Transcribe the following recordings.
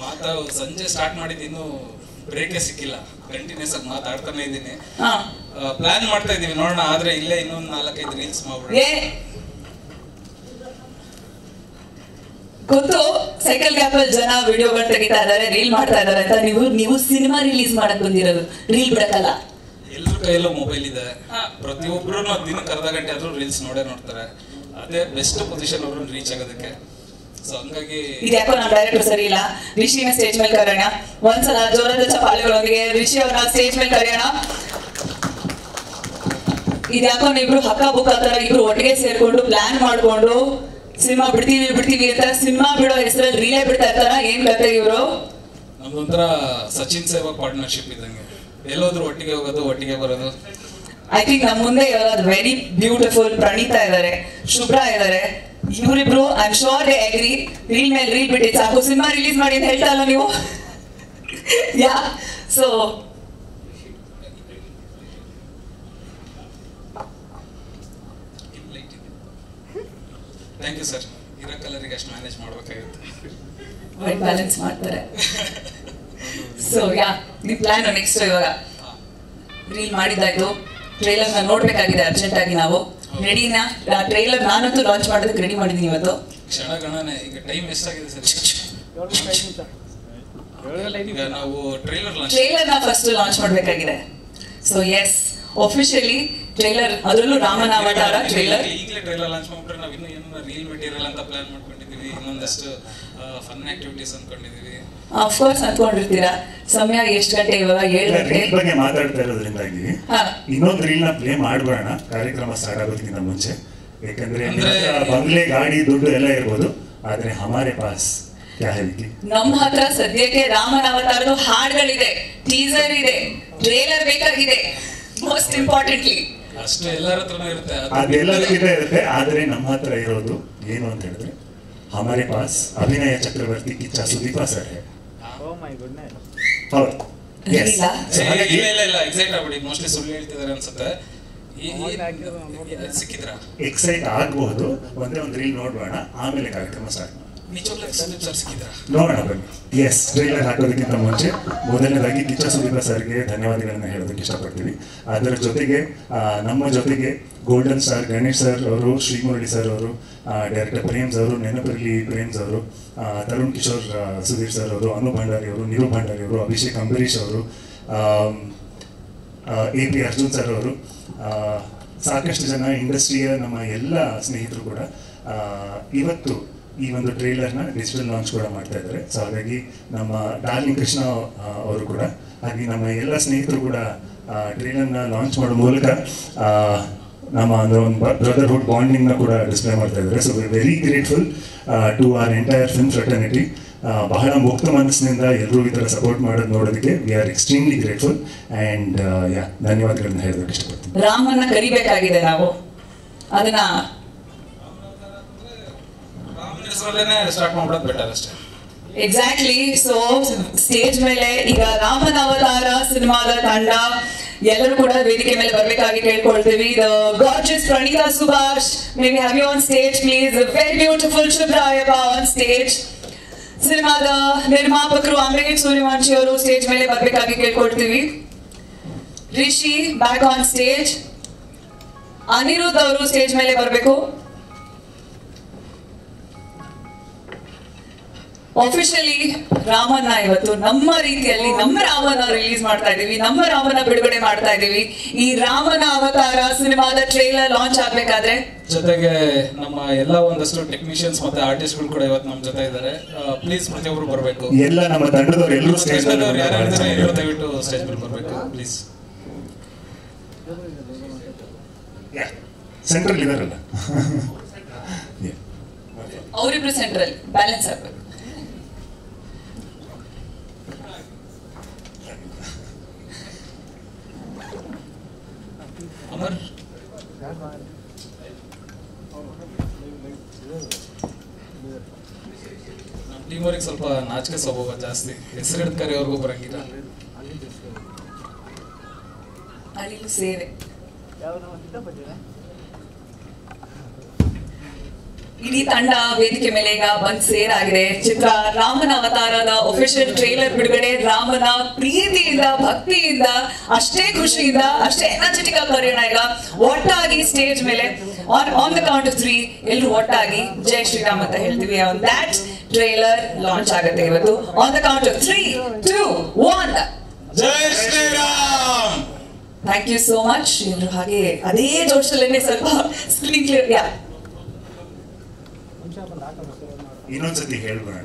ಮಾತಾ ಸಂಜೆ ಸ್ಟಾರ್ಟ್ ಮಾಡಿದ್ದು ಇನ್ನೂ ಬ್ರೇಕೇ ಸಿಕ್ಕಿಲ್ಲ ಕಂಟಿನ್ಯೂಸ್ ಆಗಿ ಮಾತಾಡ್ತಾನೆ ಇದ್ದೀನಿ ಹಾ ಪ್ಲಾನ್ ಮಾಡ್ತಾ ಇದೀವಿ ನೋಡೋಣ ಆದ್ರೆ ಇಲ್ಲೇ ಇನ್ನೊಂದು ನಾಲ್ಕೈದು ರೀಲ್ಸ್ ಮಾಡ್ಬಿಡೋಣ ಏ ಗೊತ್ತು ಸೈಕಲ್ ಗ್ಯಾಪ್ ಅಲ್ಲಿ ಜನ ವಿಡಿಯೋಗಳು ತೆಗಿತಾ ಇದಾರೆ ರೀಲ್ ಮಾಡ್ತಾ ಇದಾರೆ ಅಂತ ನೀವು ನೀವು ಸಿನಿಮಾ ರಿಲೀಸ್ ಮಾಡಕ್ ಬಂದಿರೋದು ರೀಲ್ ಬಿಡಕ್ಕಲ್ಲ ಎಲ್ಲರ ಕೈಯಲ್ಲೂ ಮೊಬೈಲ್ ಇದೆ ಹಾ. ಪ್ರತಿಯೊಬ್ರು ದಿನಕ್ಕೆ ಅರ್ಧ ಗಂಟೆ ಆದ್ರೂ ರೀಲ್ಸ್ ನೋಡೇ ನೋಡ್ತಾರೆ ಅದೇ ಬೆಸ್ಟ್ ಪೊಸಿಷನ್ ಅವ್ರನ್ನ ರೀಚ್ ಆಗೋದಕ್ಕೆ ಸೊ ಹಂಗಾಗಿ ಇದ್ಯಾಕೋ ನಮ್ಮ ಡೈರೆಕ್ಟರ್ ಸರಿ ಇಲ್ಲ ರಿಷಿನ ಸ್ಟೇಜ್ ಮೇಲೆ ಕರೆಯೋಣ ಒಂದ್ಸಲ ಜೋರದ ಚಪಾಳಿಗಳೊಂದಿಗೆ ರಿಷಿ ಅವ್ರನ್ನ ಸ್ಟೇಜ್ ಮೇಲೆ ಕರೆಯೋಣ ಇದ್ಯಾಕೋ ನೀವಿಬ್ರು ಹಕ್ಕ ಬುಕ್ಕ ತರ ಇಬ್ರು ಒಟ್ಟಿಗೆ ಸೇರ್ಕೊಂಡು ಪ್ಲಾನ್ ಮಾಡ್ಕೊಂಡು ಸಿನಿಮಾ ಬಿಡ್ತೀವಿ ಬಿಡ್ತೀವಿ ಅಂತ ಸಿನಿಮಾ ಬಿಡೋ ಹೆಸರಲ್ಲಿ ರೀಲೇ ಬಿಡ್ತಾ ಇರ್ತಾರ ಏನ್ ಕತೆ ಇವ್ರು ನಮ್ದೊಂಥರ ಸಚಿನ್ ಸೇವಾ ಪಾರ್ಟ್ನರ್ಶಿಪ್ ಇದ್ದಂಗೆ ಎಲ್ಲೋದ್ರು ಒಟ್ಟಿಗೆ ಹೋಗೋದು ಒಟ್ಟಿಗೆ ಬರೋದು ಐ ಥಿಂಕ್ ನಮ್ಮ ಮುಂದೆ ಇರೋದು ವೆರಿ ಬ್ಯೂಟಿಫುಲ್ ಪ್ರಣೀತಾ ಇದಾರೆ ಶುಭ್ರ ಇದಾರೆ ಇವರಿಬ್ರು I am sure they agree reel ಮೇಲೆ ರೀಲ್ ಬಿಟ್ಟು ಸಾಕು ಸಿನಿಮಾ ರಿಲೀಸ್ ಮಾಡಿ ಅಂತ ಹೇಳ್ತಾ ಇಲ್ಲ ನೀವು yeah so thank you sir ಇರೋ ಕಲರಿಗೆ ಅಷ್ಟು ಮ್ಯಾನೇಜ್ ಮಾಡ್ಬೇಕಾಗುತ್ತೆ ವೈಟ್ ಬ್ಯಾಲೆನ್ಸ್ ಮಾಡ್ತಾರೆ ಸೊ ಯಾ ನಿಮ್ಮ ಪ್ಲಾನ್ ನೆಕ್ಸ್ಟ್ ಇವಾಗ ರೀಲ್ ಮಾಡಿದ್ದಾಯ್ತು ಟ್ರೈಲರ್ ನ ನೋಡ್ಬೇಕಾಗಿದೆ ಅರ್ಜೆಂಟ್ ಆಗಿ ನಾವು ರೆಡಿನಾ ಟ್ರೈಲರ್ ನಾನಂತೂ ಲಾಂಚ್ ಮಾಡೋದಕ್ಕೆ ರೆಡಿ ಮಾಡಿದ್ದೀನಿ ಇವತ್ತು ಕ್ಷಣ ಗಣನೆ ಈಗ ಟೈಮ್ ಎಷ್ಟಾಗಿದೆ ಸರ್ ಈಗ ನಾವು ಟ್ರೈಲರ್ ಲಾಂಚ್ ಟ್ರೈಲರ್ ನ ಫಸ್ಟ್ ಲಾಂಚ್ ಮಾಡಬೇಕಾಗಿದೆ ಸೊ ಎಸ್ ಒಫಿಷಿಯಲಿ ಟ್ರೈಲರ್ ಅದರಲ್ಲೂ ರಾಮನ ಅವತಾರ ಟ್ರೈಲರ್ ಈಗಲೇ ಟ್ರೈಲರ್ ಲಾಂಚ್ ಮಾಡ್ಬಿಟ್ರೆ ನಾವು ಇನ್ನೂ ಏನೋ ರೀಲ್ ಮೆಟೀರಿಯಲ್ ಅಂತ ಪ್ಲಾನ್ ಮಾಡ್ಕೊಂಡಿದೀವಿ ಇನ್ನೊಂದಷ್ಟು ಫನ್ ಆಕ್ಟಿವಿಟೀಸ್ ಅನ್ಕೊಂಡಿದೀವಿ ಕೋರ್ಸ್ ಅಂದ್ಕೊಂಡಿರ್ತೀರಾ ಸಮಯ ಎಷ್ಟು ಗಂಟೆ ಇವಾಗ ಏಳು ಗಂಟೆ ರೀಲ್ ಬಗ್ಗೆ ಮಾತಾಡ್ತಾ ಇರೋದ್ರಿಂದಾಗಿ ಹಾ. ಇನ್ನೊಂದು ರೀಲ್ ನ ಪ್ಲೇ ಮಾಡ್ಬೇಡ ಕಾರ್ಯಕ್ರಮ ಸ್ಟಾರ್ಟ್ ಆಗೋದಕ್ಕಿಂತ ಮುಂಚೆ ಯಾಕಂದ್ರೆ ನಿನ್ನ ಅಂದ್ರೆ- ಹತ್ರ ಬಂಗ್ಲೆ ಗಾಡಿ ದುಡ್ಡು ಎಲ್ಲ ಇರ್ಬೋದು ಆದ್ರೆ ಹಮಾರೆ ಪಾಸ್ ಕ್ಯಾ ಹೈ ವಿಕಿ? ನಮ್ಮ ಹತ್ರ ಸದ್ಯಕ್ಕೆ ರಾಮನ ಅವತಾರದ ಹಾಡುಗಳಿದೆ ಟೀಸರ್ ಇದೆ ಟ್ರೇಲರ್ ಬೇಕಾಗಿದೆ ಮೋಸ್ಟ್ ಇಂಪಾರ್ಟೆಂಟ್ಲಿ ಅಷ್ಟು ಎಲ್ಲರ ಹತ್ರನೂ ಇರುತ್ತೆ ಅದು ಅದೆಲ್ಲದಕ್ಕಿಂತ ಇರುತ್ತೆ ಆದ್ರೆ ನಮ್ಮ ಹತ್ರ ಇರೋದು ಏನು ಅಂತ ಹೇಳಿದ್ರೆ ಹಮಾರೆ ಪಾಸ್ ಅಭಿನಯ ಚಕ್ರವರ್ತಿ ಕಿಚ್ಚ ಸುದೀಪ ಸರ್ ಹೈ. Oh my goodness. ಹೌದು Yes. ಇಲ್ಲ. So ಏ, ಹಾಗಾಗಿ ಇಲ್ಲ ಇಲ್ಲ ಇಲ್ಲ ಎಕ್ಸೈಟ್ ಆಗ್ಬಿಡಿ ಮೋಸ್ಟ್ಲಿ ಸುಳ್ಳು ಹೇಳ್ತಿದಾರೆ ಅನ್ಸುತ್ತೆ ಈ- ಈ- ಸಿಕ್ಕಿದ್ರಾ ಎಕ್ಸೈಟ್ ಆಗಬಹುದು ಒಂದೇ ಒಂದು ರೀಲ್ ನೋಡ್ಬೇಡ ಆಮೇಲೆ ಕಾರ್ಯಕ್ರಮ ಸ್ಟಾರ್ಟ್ ಮಾಡೋಣ ನಿಜವಾಗ್ಲೂ ಸಂದೀಪ್ ಸರ್ ಸಿಕ್ಕಿದ್ರಾ ನೋಡೋಣ ಬನ್ನಿ ಎಸ್ ಟ್ರೈಲರ್ ಹಾಕೋದಕ್ಕಿಂತ ಮುಂಚೆ ಮೊದಲನೇದಾಗಿ ಕಿಚ್ಚ ಸುದೀಪ ಸರ್ಗೆ ಧನ್ಯವಾದಗಳನ್ನ ಹೇಳೋದಕ್ಕೆ ಇಷ್ಟಪಡ್ತೀವಿ ಅದರ ಜೊತೆಗೆ ಆ, ನಮ್ಮ ಜೊತೆಗೆ ಗೋಲ್ಡನ್ ಸ್ಟಾರ್ ಗಣೇಶ್ ಸರ್ ಅವರು ಶ್ರೀಮುರಳಿ ಸರ್ ಅವರು ಡೈರೆಕ್ಟರ್ ಪ್ರೇಮ್ಸ್ ಅವರು ನೆನಪಿರಲಿ ಪ್ರೇಮ್ಸ್ ಅವರು ಆ, ತರುಣ್ ಕಿಶೋರ್ ಆ, ಸುಧೀರ್ ಸರ್ ಅವರು ಅನು ಭಂಡಾರಿ ಅವರು ನೀರು ಭಂಡಾರಿ ಅವರು ಅಭಿಷೇಕ್ ಅಂಬರೀಶ್ ಅವರು ಎ ಪಿ ಅರ್ಜುನ್ ಸರ್ ಅವರು ಆ, ಸಾಕಷ್ಟು ಜನ ಇಂಡಸ್ಟ್ರಿಯ ನಮ್ಮ ಎಲ್ಲ ಸ್ನೇಹಿತರು ಕೂಡ ಆ, ಇವತ್ತು ಈ ಒಂದು ಟ್ರೇಲರ್ನ ಡಿಜಿಟಲ್ ಲಾಂಚ್ ಕೂಡ ಮಾಡ್ತಾ ಇದ್ದಾರೆ ಸೊ ಹಾಗಾಗಿ ನಮ್ಮ ಡಾರ್ಲಿಂಗ್ ಕೃಷ್ಣ ಆ, ಅವರು ಕೂಡ ಹಾಗೆ ನಮ್ಮ ಎಲ್ಲ ಸ್ನೇಹಿತರು ಕೂಡ ಟ್ರೇಲರ್ನ ಲಾಂಚ್ ಮಾಡೋ ಮೂಲಕ ಆ, ನಮ್ಮ ಅಂದ್ರೆ ಒಂದು ಬ್ರದರ್ಹುಡ್ ಬಾಂಡಿಂಗ್ನ ಕೂಡ ಡಿಸ್ಪ್ಲೇ ಮಾಡ್ತಾ ಇದ್ದಾರೆ so very grateful to our entire film fraternity ಬಹಳ ಮುಕ್ತ ಮನಸ್ಸಿನಿಂದ ಎಲ್ಲರೂ ಈ ಥರ ಸಪೋರ್ಟ್ ಮಾಡೋದು ನೋಡೋದಕ್ಕೆ we are extremely grateful and yeah ಧನ್ಯವಾದಗಳನ್ನ ಹೇಳೋದಕ್ಕೆ ಇಷ್ಟಪಡ್ತೀನಿ ರಾಮನ್ನ ಕರಿಬೇಕಾಗಿದೆ ನಾವು ಅದನ್ನ ರಾಮನ ಹೆಸರಲ್ಲೇನೆ ಸ್ಟಾರ್ಟ್ ಮಾಡ್ಬಿಡೋದು ಬೆಟರ್ ಅಷ್ಟೇ ಎಕ್ಸಾಕ್ಟ್ಲಿ ಸೊ ಸ್ಟೇಜ್ ಮೇಲೆ ಈಗ ರಾಮನ ಅವತಾರ ಸಿನಿಮಾದ ತಂಡ ಎಲ್ಲರೂ ಕೂಡ ವೇದಿಕೆ ಮೇಲೆ ಬರ್ಬೇಕಾಗಿ ಕೇಳ್ಕೊಳ್ತೀವಿ the gorgeous Praneetha Subhash may we have you on stage please very beautiful Shubra Aiyappa on stage ಸಿನಿಮಾದ ನಿರ್ಮಾಪಕರು ಅಮರೇಶ್ ಸೂರ್ಯವಂಶಿ ಅವರು ಸ್ಟೇಜ್ ಮೇಲೆ ಬರ್ಬೇಕಾಗಿ ಕೇಳ್ಕೊಳ್ತೀವಿ Rishi back on stage Anirudh ಅವರು ಸ್ಟೇಜ್ ಮೇಲೆ ಬರಬೇಕು ಆಫಿಷಿಯಲಿ ರಾಮನ್ನ ಇವತ್ತು ನಮ್ಮ ರೀತಿಯಲ್ಲಿ ನಮ್ಮ ರಾಮನ ರಿಲೀಸ್ ಮಾಡ್ತಾ ಇದೀವಿ ನಮ್ಮ ರಾಮನ ಬಿಡುಗಡೆ ಮಾಡ್ತಾ ಇದೀವಿ ಈ ರಾಮನ ಅವತಾರ ಸಿನಿಮಾದ ಟ್ರೇಲರ್ ಲಾಂಚ್ ಆಗ್ಬೇಕಾದ್ರೆ ಜೊತೆಗೆ ನಮ್ಮ ಎಲ್ಲ ಒಂದಷ್ಟು ಟೆಕ್ನಿಷಿಯನ್ಸ್ ಮತ್ತೆ ಆರ್ಟಿಸ್ಟ್ಗಳು ಕೂಡ ಇವತ್ತು ನಮ್ಮ ಜೊತೆ ಇದ್ದಾರೆ ಪ್ಲೀಸ್ ಪ್ರತಿಯೊಬ್ಬರು ಬರಬೇಕು ಎಲ್ಲ ನಮ್ಮ ತಂಡದವರು ಎಲ್ಲರೂ ಸ್ಟೇಜ್ ಮೇಲೆ ಯಾರು ಬಹಳ ಇದ್ದಾರೆ ಎಲ್ಲರೂ ಚೆನ್ನಾಗಿರುತ್ತೆ. ದಯವಿಟ್ಟು ಸ್ಟೇಜ್ ಮೇಲೆ ಬರಬೇಕು ಪ್ಲೀಸ್ Yeah. ಸೆಂಟ್ರಲ್ ಇದಾರಲ್ಲ Yeah. ಅವರಿಬ್ರು ಸೆಂಟ್ರಲ್ ಬ್ಯಾಲೆನ್ಸ್ ಆಗ್ಬೇಕು ಅಮರ್ ನಮ್ಮ ಟೀಮ್ ಅವ್ರಿಗೆ ಸ್ವಲ್ಪ ನಾಚಿಕೆ ಸ್ವಭಾವ ಜಾಸ್ತಿ ಹೆಸರು ಹಿಡಿದು ಕರೆಯೋರ್ಗೂ ಬರಂಗಿಲ್ಲ ಅಲ್ಲಿಗೂ ಸೇವೆ ಯಾವ್ದು ನಮ್ಮ ಸಿದ್ದಪ್ಪಜ್ಜಿನ? ಇಡೀ ತಂಡ ವೇದಿಕೆ ಮೇಲೆ ಈಗ ಬಂದ್ ಸೇರಾಗಿದೆ ಚಿತ್ರ ರಾಮನ ಅವತಾರದ ಒಫಿಷಿಯಲ್ ಟ್ರೇಲರ್ ಬಿಡುಗಡೆ ರಾಮನ ಪ್ರೀತಿಯಿಂದ ಭಕ್ತಿಯಿಂದ ಅಷ್ಟೇ ಖುಷಿಯಿಂದ ಅಷ್ಟೇ ಎನರ್ಜೆಟಿಕ್ ಆಗಿ ಕರೆಯೋಣ ಈಗ ಒಟ್ಟಾಗಿ ಸ್ಟೇಜ್ ಮೇಲೆ on on the count of three ಎಲ್ಲರೂ ಒಟ್ಟಾಗಿ ಜೈ ಶ್ರೀರಾಮ್ ಅಂತ ಹೇಳ್ತೀವಿ ಆನ್ ದ್ಯಾಟ್ ಟ್ರೇಲರ್ ಲಾಂಚ್ ಆಗುತ್ತೆ ಇವತ್ತು on the count of three two one ಜೈ Shriram thank you so much ಎಲ್ರು ಹಾಗೆ ಅದೇ ಜೋಶಲ್ಲೇ ಸ್ವಲ್ಪ ಸ್ಕ್ರೀನ್ ಕ್ಲಿಯರ್ ಯಾ ಇನ್ನೊಂದ್ಸತಿ ಹೇಳ್ಬೇಡ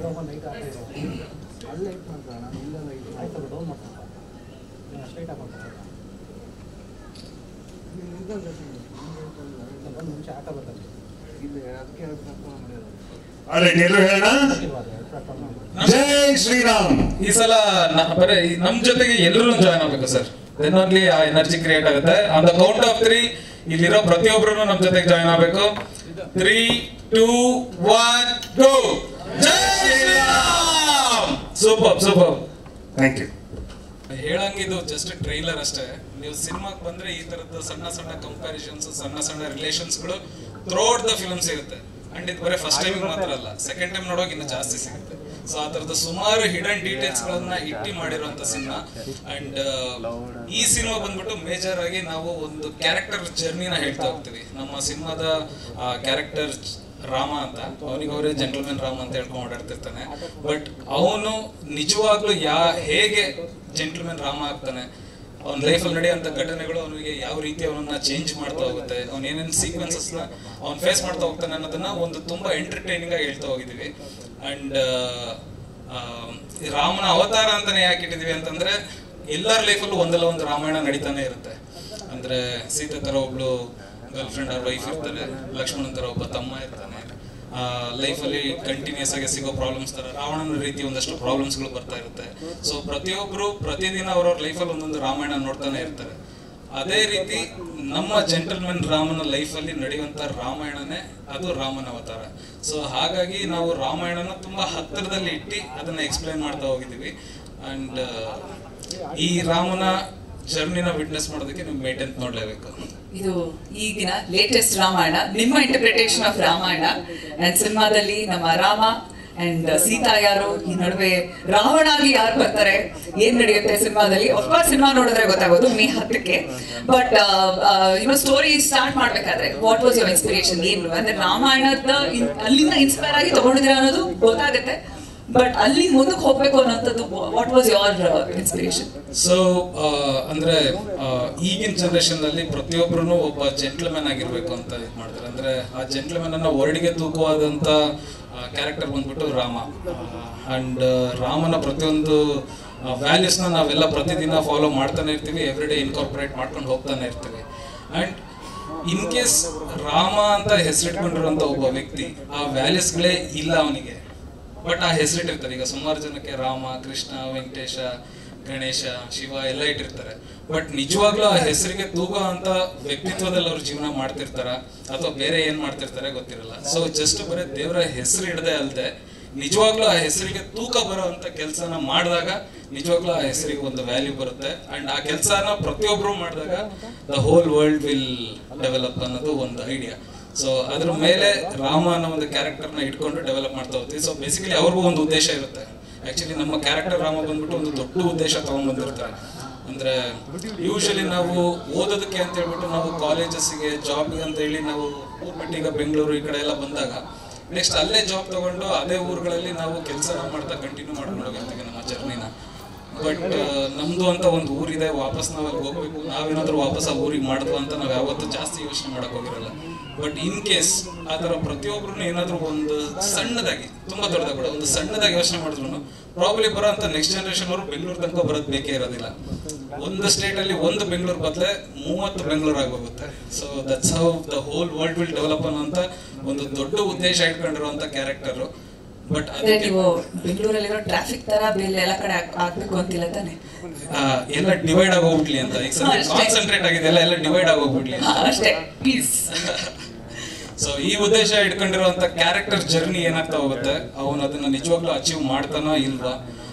ಆಲ್ರೈಟ್ ಎಲ್ಲರೂ ಹೇಳೋಣ ಜೈ ಶ್ರೀರಾಮ್ ಈ ಸಲ ನ- ಬರೀ ಈ- ನಮ್ ಜೊತೆಗೆ ಎಲ್ಲರೂ ಜಾಯ್ನ್ ಆಗ್ಬೇಕು ಸರ್ ದೆನ್ ಓನ್ಲಿ ಆ ಎನರ್ಜಿ ಕ್ರಿಯೇಟ್ ಆಗುತ್ತೆ on the count of three ಇಲ್ಲಿರೋ ಪ್ರತಿಯೊಬ್ರು ನಮ್ ಜೊತೆಗೆ ಜಾಯ್ನ್ ಆಗ್ಬೇಕು ತ್ರೀ ಟೂ ಒನ್ ಗೋ ಜೈ Shriram super super thank you ಹೇಳಂಗಿದು ಜಸ್ಟ್ ಟ್ರೈಲರ್ ಅಷ್ಟೇ ನೀವು ಸಿನಿಮಾಗೆ ಬಂದ್ರೆ ಈ ತರದ ಸಣ್ಣ ಸಣ್ಣ ಕಂಪ್ಯಾರಿಸನ್ಸ್ ಸಣ್ಣ ಸಣ್ಣ ರಿಲೇಷನ್ಸ್ಗಳು ಥ್ರೋಟ್ ದ ಫಿಲ್ಮ್ ಸಿಗುತ್ತೆ ಅಂಡ್ ಇದು ಬರೀ ಫಸ್ಟ್ ಟೈಮ್ ಮಾತ್ರ ಅಲ್ಲ ಸೆಕೆಂಡ್ ಟೈಮ್ ನೋಡೋಕೆ ಇನ್ನು ಜಾಸ್ತಿ ಸಿಗುತ್ತೆ ಸೊ ಆ ತರದ ಸುಮಾರು ಹಿಡನ್ ಡೀಟೇಲ್ಸ್ ಗಳನ್ನ ಇಟ್ಟಿ ಮಾಡಿರುವಂತ ಸಿನಿಮಾ ಅಂಡ್ ಈ ಸಿನಿಮಾ ಬಂದ್ಬಿಟ್ಟು ಮೇಜರ್ ಆಗಿ ನಾವು ಒಂದು ಕ್ಯಾರೆಕ್ಟರ್ ಜರ್ನಿನ ಹೇಳ್ತಾ ಹೋಗ್ತೀವಿ ನಮ್ಮ ಸಿನಿಮಾದ ಕ್ಯಾರೆಕ್ಟರ್ ರಾಮ ಅಂತ ಅವನಿಗೆ ಅವರೇ ಜೆಂಟಲ್ಮೆನ್ ರಾಮ ಅಂತ ಹೇಳ್ಕೊಂಡು ಓಡಾಡ್ತಿರ್ತಾನೆ ಬಟ್ ಅವನು ನಿಜವಾಗ್ಲೂ ಯಾ ಹೇಗೆ ಜೆಂಟಲ್ಮೆನ್ ರಾಮ ಆಗ್ತಾನೆ ಅವನ ಲೈಫಲ್ಲಿ ನಡೆಯುವಂತ ಘಟನೆಗಳು ಅವನಿಗೆ ಯಾವ ರೀತಿ ಅವನನ್ನ ಚೇಂಜ್ ಮಾಡ್ತಾ ಹೋಗುತ್ತೆ ಅವ್ನ ಏನೇನು ಸೀಕ್ವೆನ್ಸಸ್ ನ ಅವ್ನ್ ಫೇಸ್ ಮಾಡ್ತಾ ಹೋಗ್ತಾನೆ ಅನ್ನೋದನ್ನ ಒಂದು ತುಂಬಾ ಎಂಟರ್ಟೈನಿಂಗ್ ಆಗಿ ಹೇಳ್ತಾ ಹೋಗಿದೀವಿ ಅಂಡ್ ರಾಮನ ಅವತಾರ ಅಂತಾನೆ ಯಾಕೆ ಇಟ್ಟಿದೀವಿ ಅಂತಂದ್ರೆ ಎಲ್ಲರ ಲೈಫಲ್ಲೂ ಒಂದಲ್ಲ ಒಂದು ರಾಮಾಯಣ ನಡೀತಾನೆ ಇರುತ್ತೆ ಅಂದ್ರೆ ಸೀತೆ ತರ ಒಬ್ಳು ಗರ್ಲ್ ಫ್ರೆಂಡ್ ಅವ್ರ ವೈಫ್ ಇರ್ತಾರೆ ಲಕ್ಷ್ಮಣನ್ ತರ ಒಬ್ಬ ತಮ್ಮ ಇರ್ತಾನೆ ಲೈಫಲ್ಲಿ ಕಂಟಿನ್ಯೂಸ್ ಆಗಿ ಸಿಗೋ ಪ್ರಾಬ್ಲಮ್ಸ್ ತರ ರಾವಣನ ರೀತಿ ಒಂದಷ್ಟು ಪ್ರಾಬ್ಲಮ್ಸ್ಗಳು ಬರ್ತಾ ಇರುತ್ತೆ ಸೊ ಪ್ರತಿಯೊಬ್ರು ಪ್ರತಿದಿನ ಅವ್ರವ್ರ ಲೈಫಲ್ಲಿ ಒಂದೊಂದು ರಾಮಾಯಣ ನೋಡ್ತಾನೆ ಇರ್ತಾರೆ ಅದೇ ರೀತಿ ನಮ್ಮ ಜೆಂಟಲ್ಮೆನ್ ರಾಮನ ಲೈಫಲ್ಲಿ ನಡೆಯುವಂತ ರಾಮಾಯಣನೇ ಅದು ರಾಮನ ಅವತಾರ ಸೊ ಹಾಗಾಗಿ ನಾವು ರಾಮಾಯಣನ ತುಂಬಾ ಹತ್ತಿರದಲ್ಲಿ ಇಟ್ಟು ಅದನ್ನ ಎಕ್ಸ್ಪ್ಲೈನ್ ಮಾಡ್ತಾ ಹೋಗಿದ್ದೀವಿ ಅಂಡ್ ಈ ರಾಮನ ಜರ್ನಿನ ವಿಟ್ನೆಸ್ ಮಾಡೋದಕ್ಕೆ ನೀವು ಮೇಟೆಂತ್ ನೋಡ್ಲೇಬೇಕು ಇದು ಈಗಿನ ಲೇಟೆಸ್ಟ್ ರಾಮಾಯಣ ನಿಮ್ಮ ಇಂಟರ್ಪ್ರಿಟೇಷನ್ ಆಫ್ ರಾಮಾಯಣ ಅಂಡ್ ಸಿನಿಮಾದಲ್ಲಿ ನಮ್ಮ ರಾಮ ಅಂಡ್ ಸೀತಾ ಯಾರು ಈ ನಡುವೆ ರಾವಣ ಆಗಿ ಯಾರು ಬರ್ತಾರೆ ಏನ್ ನಡೆಯುತ್ತೆ ಸಿನಿಮಾದಲ್ಲಿ ಅಫ್ಕೋರ್ಸ್ ಸಿನಿಮಾ ನೋಡಿದ್ರೆ ಗೊತ್ತಾಗೋದು ಮೇ ಹತ್ತಕ್ಕೆ ಬಟ್ ಇನ್ನು ಸ್ಟೋರಿ ಸ್ಟಾರ್ಟ್ ಮಾಡ್ಬೇಕಾದ್ರೆ ವಾಟ್ ವಾಸ್ ಯುವರ್ ಇನ್ಸ್ಪಿರೇಷನ್ ಏನು ಅಂದ್ರೆ ರಾಮಾಯಣದ ಇನ್- ಅಲ್ಲಿಂದ ಇನ್ಸ್ಪೈರ್ ಆಗಿ ತಗೊಂಡಿದ್ರೆ ಅನ್ನೋದು ಗೊತ್ತಾಗುತ್ತೆ ಬಟ್ ಅಲ್ಲಿ ಮುಂದಕ್ಕೆ ಹೋಗ್ಬೇಕು ಅನ್ನೋಂಥದ್ದು what was your inspiration so ಅಂದ್ರೆ ಆ, ಈಗಿನ ಜನರೇಷನ್ ಅಲ್ಲಿ ಪ್ರತಿಯೊಬ್ಬರು ಒಬ್ಬ ಜೆಂಟ್ಲ್ಮ್ಯಾನ್ ಆಗಿರ್ಬೇಕು ಅಂತ ಇದು ಮಾಡ್ತಾರೆ ಅಂದ್ರೆ ಆ ಜೆಂಟ್ಲ್ಮ್ಯಾನ್ ಅನ್ನ ವರ್ಡಿಗೆ ತೂಕವಾದಂತ ಕ್ಯಾರೆಕ್ಟರ್ ಬಂದ್ಬಿಟ್ಟು ರಾಮ ಅಂಡ್ ರಾಮನ ಪ್ರತಿಯೊಂದು ವ್ಯಾಲ್ಯೂಸ್ನ ನಾವೆಲ್ಲ ಪ್ರತಿದಿನ ಫಾಲೋ ಮಾಡ್ತಾನೆ ಇರ್ತೀವಿ ಎವ್ರಿ ಡೇ ಇನ್ಕಾರ್ಪೊರೇಟ್ ಮಾಡ್ಕೊಂಡು ಹೋಗ್ತಾನೆ ಇರ್ತೀವಿ ಅಂಡ್ ಇನ್ ಕೇಸ್ ರಾಮ ಅಂತ ಹೆಸರಿಟ್ಕೊಂಡಿರುವಂತ ಒಬ್ಬ ವ್ಯಕ್ತಿ ಆ ವ್ಯಾಲ್ಯೂಸ್ಗಳೇ ಇಲ್ಲ ಅವನಿಗೆ ಬಟ್ ಆ ಹೆಸರಿಟ್ಟಿರ್ತಾರೆ ಈಗ ಸುಮಾರು ಜನಕ್ಕೆ ರಾಮ ಕೃಷ್ಣ ವೆಂಕಟೇಶ ಗಣೇಶ ಶಿವ ಎಲ್ಲ ಇಟ್ಟಿರ್ತಾರೆ ಬಟ್ ನಿಜವಾಗ್ಲೂ ಆ ಹೆಸರಿಗೆ ತೂಗೋ ಅಂತ ವ್ಯಕ್ತಿತ್ವದಲ್ಲಿ ಅವ್ರು ಜೀವನ ಮಾಡ್ತಿರ್ತಾರ ಅಥವಾ ಬೇರೆ ಏನ್ ಮಾಡ್ತಿರ್ತಾರೆ ಗೊತ್ತಿರಲ್ಲ ಸೊ ಜಸ್ಟ್ ಬರೀ ದೇವರ ಹೆಸರು ಇಡದೆ ಅಲ್ದೆ ನಿಜವಾಗ್ಲೂ ಆ ಹೆಸರಿಗೆ ತೂಕ ಬರೋ ಅಂತ ಕೆಲಸನ ಮಾಡಿದಾಗ ನಿಜವಾಗ್ಲೂ ಆ ಹೆಸರಿಗೆ ಒಂದು ವ್ಯಾಲ್ಯೂ ಬರುತ್ತೆ ಅಂಡ್ ಆ ಕೆಲಸನ ಪ್ರತಿಯೊಬ್ರು ಮಾಡಿದಾಗ the whole world will develop ಅನ್ನೋದು ಒಂದು ಐಡಿಯಾ ಸೊ ಅದ್ರ ಮೇಲೆ ರಾಮ ಅನ್ನೋ ಒಂದು ಕ್ಯಾರೆಕ್ಟರ್ ನ ಇಟ್ಕೊಂಡು ಡೆವಲಪ್ ಮಾಡ್ತಾ ಹೋಗ್ತೀವಿ ಸೊ ಬೇಸಿಕಲಿ ಅವ್ರಿಗೂ ಒಂದು ಉದ್ದೇಶ ಇರುತ್ತೆ ಆಕ್ಚುಲಿ ನಮ್ಮ ಕ್ಯಾರೆಕ್ಟರ್ ರಾಮ ಬಂದ್ಬಿಟ್ಟು ಒಂದು ದೊಡ್ಡ ಉದ್ದೇಶ ತಗೊಂಡ್ ಬಂದಿರ್ತಾರೆ ಅಂದ್ರೆ ಯೂಶಲಿ ನಾವು ಓದೋದಕ್ಕೆ ಅಂತ ಹೇಳ್ಬಿಟ್ಟು ನಾವು ಕಾಲೇಜಸ್ಗೆ ಜಾಬ್ಗೆ ಅಂತ ಹೇಳಿ ನಾವು ಊರ್ ಬಿಟ್ಟು ಈಗ ಬೆಂಗಳೂರು ಈ ಕಡೆ ಎಲ್ಲ ಬಂದಾಗ ನೆಕ್ಸ್ಟ್ ಅಲ್ಲೇ ಜಾಬ್ ತಗೊಂಡು ಅದೇ ಊರುಗಳಲ್ಲಿ ನಾವು ಕೆಲಸನ ಮಾಡ್ತಾ ಕಂಟಿನ್ಯೂ ಮಾಡ್ಕೊಂಡು ಹೋಗಿರ್ತೀವಿ ನಮ್ಮ ಜರ್ನಿನ ಬಟ್ ನಮ್ದು ಅಂತ ಒಂದು ಊರಿದೆ ವಾಪಸ್ ನಾವು ಅಲ್ಲಿ ಹೋಗ್ಬೇಕು ನಾವೇನಾದ್ರೂ ವಾಪಸ್ ಆ ಊರಿಗೆ ಮಾಡಿದ್ವು ಅಂತ ನಾವು ಯಾವತ್ತೂ ಜಾಸ್ತಿ ಯೋಚನೆ ಮಾಡಕ್ ಹೋಗಿರಲ್ಲ ಬಟ್ ಇನ್ ಕೇಸ್ ಆ ಥರ ಪ್ರತಿಯೊಬ್ರು ಏನಾದ್ರೂ ಒಂದು ಸಣ್ಣದಾಗಿ ತುಂಬಾ ದೊಡ್ಡದಾಗಿ ಕೂಡ ಒಂದು ಸಣ್ಣದಾಗಿ ಯೋಚನೆ ಮಾಡಿದ್ರು ಪ್ರಾಬ್ಲಿ ಬರೋ ಅಂತ ನೆಕ್ಸ್ಟ್ ಜನರೇಷನ್ ಅವರು ಬೆಂಗಳೂರು ತನಕ ಬರೋದು ಬೇಕೇ ಇರೋದಿಲ್ಲ ಒಂದು ಸ್ಟೇಟ್ ಅಲ್ಲಿ ಒಂದು ಬೆಂಗಳೂರು ಬದಲೇ ಮೂವತ್ತು ಬೆಂಗಳೂರು ಆಗೋಗುತ್ತೆ so that's how the whole world will develop ಅನ್ನೋಂತ ಒಂದು ದೊಡ್ಡ ಉದ್ದೇಶ ಇಟ್ಕೊಂಡಿರುವಂತ ಕ್ಯಾರೆಕ್ಟರ್ ಬಟ್ ಅಂದ್ರೆ ಅದಕ್ಕೆ ನೀವು ಬೆಂಗಳೂರಲ್ಲಿರೋ ಟ್ರಾಫಿಕ್ ತರ ಬೇರೆ ಎಲ್ಲ ಕಡೆ ಆಗ್- ಆಗ್ಬೇಕು ಅಂತಿಲ್ಲ ತಾನೆ ಆ, ಎಲ್ಲ ಡಿವೈಡ್ ಆಗಿ ಹೋಗ್ಬಿಡ್ಲಿ ಅಂತ ಈಗ ಹಾ, ಅಷ್ಟೇ. ಕಾನ್ಸಂಟ್ರೇಟ್ ಆಗಿದೆ ಎಲ್ಲ ಎಲ್ಲ ಡಿವೈಡ್ ಆಗಿ ಹೋಗ್ಬಿಡ್ಲಿ ಹಾ, ಅಷ್ಟೇ ಪ್ಲೀಸ್ ಸೊ ಈ ಉದ್ದೇಶ ಇಟ್ಕೊಂಡಿರುವಂತ ಕ್ಯಾರೆಕ್ಟರ್ ಜರ್ನಿ ಏನಾಗ್ತಾ ಹೋಗುತ್ತೆ ಅವನು ಅದನ್ನ ನಿಜವಾಗ್ಲೂ ಅಚೀವ್ ಮಾಡ್ತಾನೋ ಇಲ್ವಾ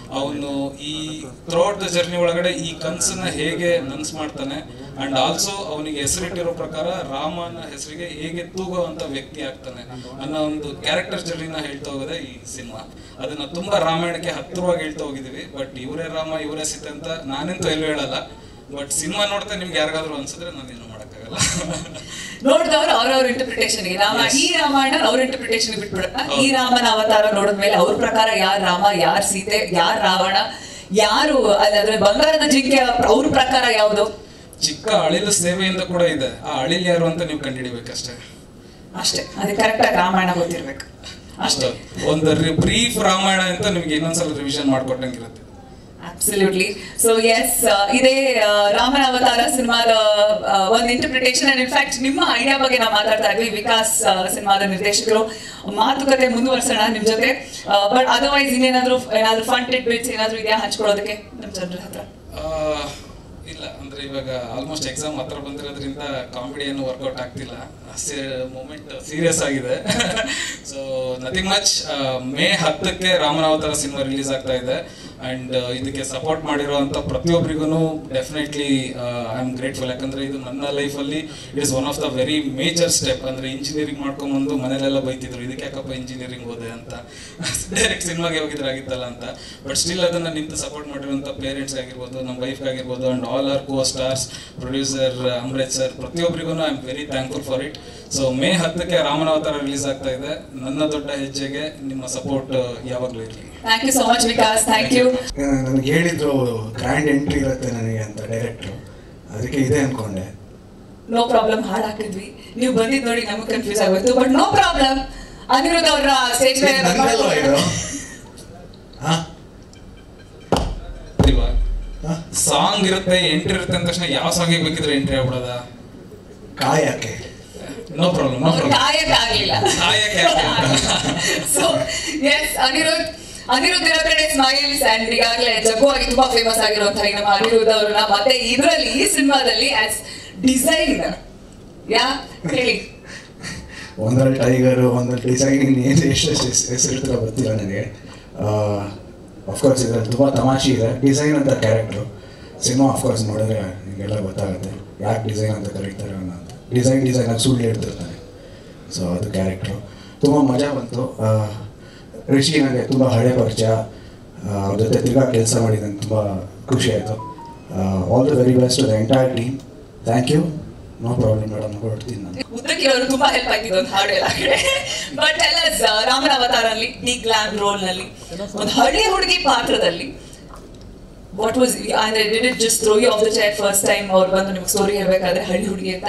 ಅವನು ಈ ಥ್ರೂಔಟ್ ದ ಜರ್ನಿ ಒಳಗಡೆ ಈ ಕನ್ಸನ್ನ ಹೇಗೆ ನನ್ಸ್ ಮಾಡ್ತಾನೆ ಅಂಡ್ ಆಲ್ಸೋ ಅವನಿಗೆ ಹೆಸರಿಟ್ಟಿರೋ ಪ್ರಕಾರ ರಾಮನ ಹೆಸರಿಗೆ ಹೇಗೆ ತೂಗುವಂತ ವ್ಯಕ್ತಿ ಆಗ್ತಾನೆ ಅನ್ನೋ ಒಂದು ಕ್ಯಾರೆಕ್ಟರ್ ಜರ್ನಿನ ಹೇಳ್ತಾ ಹೋಗೋದೇ ಈ ಸಿನಿಮಾ ಅದನ್ನ ತುಂಬಾ ರಾಮಾಯಣಕ್ಕೆ ಹತ್ತಿರವಾಗಿ ಹೇಳ್ತಾ ಹೋಗಿದೀವಿ ಬಟ್ ಇವರೇ ರಾಮ ಇವರೇ ಸೀತೆ ಅಂತ ನಾನಂತೂ ಎಲ್ಲೂ ಹೇಳಲ್ಲ ಬಟ್ ಸಿನಿಮಾ ನೋಡ್ತಾ ನಿಮ್ಗೆ ಯಾರಿಗಾದ್ರೂ ಅನ್ಸಿದ್ರೆ ನಾನೇನು ಮಾಡೋಕ್ಕಾಗಲ್ಲ ನೋಡಿದವರು ಅವ್ರವ್ರ ಇಂಟರ್ಪ್ರಿಟೇಷನ್ ಗೆ ರಾಮ ಈ ರಾಮಾಯಣ ಅವ್ರ ಇಂಟರ್ಪ್ರಿಟೇಷನ್ ಬಿಟ್ಬಿಡತ್ತ ಈ ರಾಮನ ಅವತಾರ ನೋಡಿದ್ಮೇಲೆ ಅವ್ರ ಪ್ರಕಾರ ಯಾರ್ ರಾಮ ಯಾರ್ ಸೀತೆ ಯಾರ್ ರಾವಣ ಯಾರು ಅದಾದ್ರೆ ಬಂಗಾರದ ಜಿಂಕೆ ಅವ್ರ ಪ್ರಕಾರ ಯಾವುದು ಚಿಕ್ಕ ಅಳಿಲು ಸೇವೆಯಿಂದ ಕೂಡ ಇದೆ ಆ ಅಳಿಲ್ ಯಾರು ಅಂತ ನೀವು ಕಂಡುಹಿಡಿಬೇಕಷ್ಟೇ ಅಷ್ಟೇ ಅದು ಕರೆಕ್ಟ್ ಆಗಿ ರಾಮಾಯಣ ಗೊತ್ತಿರ್ಬೇಕು ಅಷ್ಟೇ ಒಂದು ಬ್ರೀಫ್ ರಾಮಾಯಣ ಅಂತ ನಿಮ್ಗೆ ಇನ್ನೊಂದ್ಸಲ ರಿವಿಷನ್ ಮಾಡ್ಕೊಟ್ಟಂಗಿರುತ್ತೆ ಅಬ್ಸಲ್ಯೂಟ್ಲಿ ಸೊ ಎಸ್ ಇದೇ ಆ, ರಾಮನ ಅವತಾರ ಸಿನಿಮಾದ ಒಂದು ಇಂಟರ್ಪ್ರಿಟೇಷನ್ ಅಂಡ್ ಇನ್ಫ್ಯಾಕ್ಟ್ ನಿಮ್ಮ ಐಡಿಯಾ ಬಗ್ಗೆ ನಾವು ಮಾತಾಡ್ತಾ ಇದ್ವಿ ವಿಕಾಸ್ ಸಿನಿಮಾದ ನಿರ್ದೇಶಕರು ಮಾತುಕತೆ ಮುಂದುವರ್ಸೋಣ ನಿಮ್ ಜೊತೆ ಬಟ್ ಅದರ್ವೈಸ್ ಇನ್ನೇನಾದ್ರೂ ಏನಾದ್ರೂ ಫಂಡ್ ಟಿಟ್ ಬಿಟ್ಸ್ ಏನಾದ್ರೂ ಇದೆಯಾ ಹಂಚ್ಕೊಳ್ಳೋದಕ್ಕೆ ನಿಮ್ ಜನರ ಹತ್ರ ಆ, ಇಲ್ಲ ಅಂದ್ರೆ ಇವಾಗ ಆಲ್ಮೋಸ್ಟ್ ಎಕ್ಸಾಮ್ ಹತ್ರ ಬಂದಿರೋದ್ರಿಂದ ಕಾಮಿಡಿ ಏನು ವರ್ಕೌಟ್ ಆಗ್ತಿಲ್ಲ ಮೂಮೆಂಟ್ ಸೀರಿಯಸ್ ಆಗಿದೆ ಸೊ ನಥಿಂಗ್ ಮಚ್ ಮೇ ಹತ್ತಕ್ಕೆ ರಾಮನಾವತಾರ ಸಿನಿಮಾ ರಿಲೀಸ್ ಆಗ್ತಾ ಇದೆ ಅಂಡ್ ಇದಕ್ಕೆ ಸಪೋರ್ಟ್ ಮಾಡಿರುವಂತ ಪ್ರತಿಯೊಬ್ಬರಿಗೂ ಡೆಫಿನೆಟ್ಲಿ ಐ ಆಮ್ ಗ್ರೇಟ್ಫುಲ್ ಯಾಕಂದ್ರೆ ಇದು ನನ್ನ ಲೈಫಲ್ಲಿ it is one of the very major step ಅಂದ್ರೆ ಇಂಜಿನಿಯರಿಂಗ್ ಮಾಡ್ಕೊಂಬಂದು ಮನೇಲೆಲ್ಲ ಬೈತಿದ್ರು ಇದಕ್ಕೆ ಯಾಕಪ್ಪ ಇಂಜಿನಿಯರಿಂಗ್ ಹೋದೆ ಅಂತ ಡೈರೆಕ್ಟ್ ಸಿನಿಮಾಗೆ ಹೋಗಿದ್ರೆ ಆಗಿತ್ತಲ್ಲ ಅಂತ ಬಟ್ ಸ್ಟಿಲ್ ಅದನ್ನ ನಿಂತು ಸಪೋರ್ಟ್ ಮಾಡಿರುವಂತ ಪೇರೆಂಟ್ಸ್ ಆಗಿರ್ಬೋದು ನಮ್ಮ ವೈಫ್ ಆಗಿರ್ಬೋದು and all our co stars producer Amrit sir ಪ್ರತಿಯೊಬ್ಬರಿಗೂ I am very thankful for it so May ಹತ್ತಕ್ಕೆ ರಾಮನಾವತಾರ ರಿಲೀಸ್ ಆಗ್ತಾ ಇದೆ ನನ್ನ ದೊಡ್ಡ ಹೆಜ್ಜೆಗೆ ನಿಮ್ಮ ಸಪೋರ್ಟ್ ಯಾವಾಗಲೂ ಇರಲಿ thank you so much Vikas thank you ನನಗೆ ಹೇಳಿದ್ರು ಗ್ರ್ಯಾಂಡ್ ಎಂಟ್ರಿ ಇರುತ್ತೆ ನನಗೆ ಅಂತ ಡೈರೆಕ್ಟ್ರು ಅದಕ್ಕೆ ಇದೆ ಅನ್ಕೊಂಡೆ ನೋ ಪ್ರಾಬ್ಲಮ್ ಹಾಡ್ ಹಾಕಿದ್ವಿ ನೀವು ಬಂದಿದ್ ನೋಡಿ ನಮಗೆ ಕನ್ಫ್ಯೂಸ್ ಆಗೋಯ್ತು ಬಟ್ ನೋ ಪ್ರಾಬ್ಲಮ್ ಅನಿರುದ್ಧ ಅವರ ಸ್ಟೇಜ್ ಮೇಲೆ ನಂದಲ್ವಾ ಇದು ಹಾ ಇಲ್ವಾ ಹಾ? ಸಾಂಗ್ ಇರುತ್ತೆ ಎಂಟ್ರಿ ಇರುತ್ತೆ ಅಂದ ತಕ್ಷಣ ಯಾವ ಸಾಂಗಿಗೆ ಬೇಕಿದ್ರೆ ಎಂಟ್ರಿ ಆಗ್ಬಿಡೋದ ಕಾಯಕ್ಕೆ ನೋ ಪ್ರಾಬ್ಲಮ್ ನೋ ಪ್ರಾಬ್ಲಮ್ ಕಾಯಕ್ ಆಗ್ಲಿಲ್ಲ ಕಾಯಕ್ಕೆ ಸೊ ಎಸ್ ಅನಿರುದ್ಧ್ ಅನಿರುದ್ಧ ಇರೋ ಕಡೆ ಸ್ಮೈಲ್ಸ್ ಅಂಡ್ ಈಗಾಗಲೇ ಜಗ್ಗು ಆಗಿ ತುಂಬಾ ಫೇಮಸ್ ಆಗಿರುವಂತಹ ಈ ನಮ್ಮ ಅನಿರುದ್ಧ ಅವ್ರನ್ನ ಮತ್ತೆ ಇದರಲ್ಲಿ ಈ ಸಿನಿಮಾದಲ್ಲಿ ಆಸ್ ಡಿಸೈನರ್ ಯಾ ಹೇಳಿ ಒಂದ್ರಲ್ಲಿ ಟೈಗರು ಒಂದ್ರಲ್ಲಿ ಡಿಸೈನಿಂಗ್ ಏನು ಎಷ್ಟೆಷ್ಟು ಹೆಸರಿರ್ತಾರೋ ಗೊತ್ತಿಲ್ಲ ನನಗೆ ಅಫ್ಕೋರ್ಸ್ ಇದರಲ್ಲಿ ತುಂಬ ತಮಾಷೆ ಇದೆ ಡಿಸೈನ್ ಅಂತ ಕ್ಯಾರೆಕ್ಟ್ರು ಸಿನಿಮಾ ಅಫ್ಕೋರ್ಸ್ ನೋಡಿದ್ರೆ ನಿಮಗೆಲ್ಲ ಗೊತ್ತಾಗುತ್ತೆ ಯಾಕೆ ಡಿಸೈನ್ ಅಂತ ಕರೀತಾರೆ ಅನ್ನೋ ಅಂತ ಡಿಸೈನ್ ಡಿಸೈನ್ ಆಗಿ ಸುಳ್ಳು ಹೇಳ್ತಿರ್ತಾನೆ ಸೊ ಅದು ಕ್ಯಾರೆಕ್ಟ್ರು ತುಂಬ ಮಜಾ ಬಂತು ಆ, ರಿಷಿ ನನಗೆ ತುಂಬ ಹಳೆ ಪರಿಚಯ ಆ, ಅವ್ರ ಜೊತೆ ತಿರ್ಗಾ ಕೆಲಸ ಮಾಡಿ ನಂಗೆ ತುಂಬ ಖುಷಿ ಆಯಿತು all the very best the entire team thank you no problem madam ಹೊರಡ್ತೀನಿ ನಾನು ಉದ್ದಕ್ಕಿರೋರು ತುಂಬಾ ಹೆಲ್ಪ್ ಆಗಿದೆ ಒಂದು ಹಾಡು ಎಲ್ಲ ಕಡೆ ಬಟ್ ಎಲ್ಲ ರಾಮನ ಅವತಾರಲ್ಲಿ ಈ ಗ್ಲಾಮ್ ರೋಲ್ ನಲ್ಲಿ ಒಂದು ಹಳ್ಳಿ ಹುಡುಗಿ ಪಾತ್ರದಲ್ಲಿ ವಾಟ್ ವಾಸ್ ಅಂದ್ರೆ did it just throw you off the chair first time ಅವ್ರು ಬಂದು ನಿಮ್ಗೆ ಸ್ಟೋರಿ ಹೇಳ್ಬೇಕಾದ್ರೆ ಹಳ್ಳಿ ಹುಡುಗಿ ಅಂತ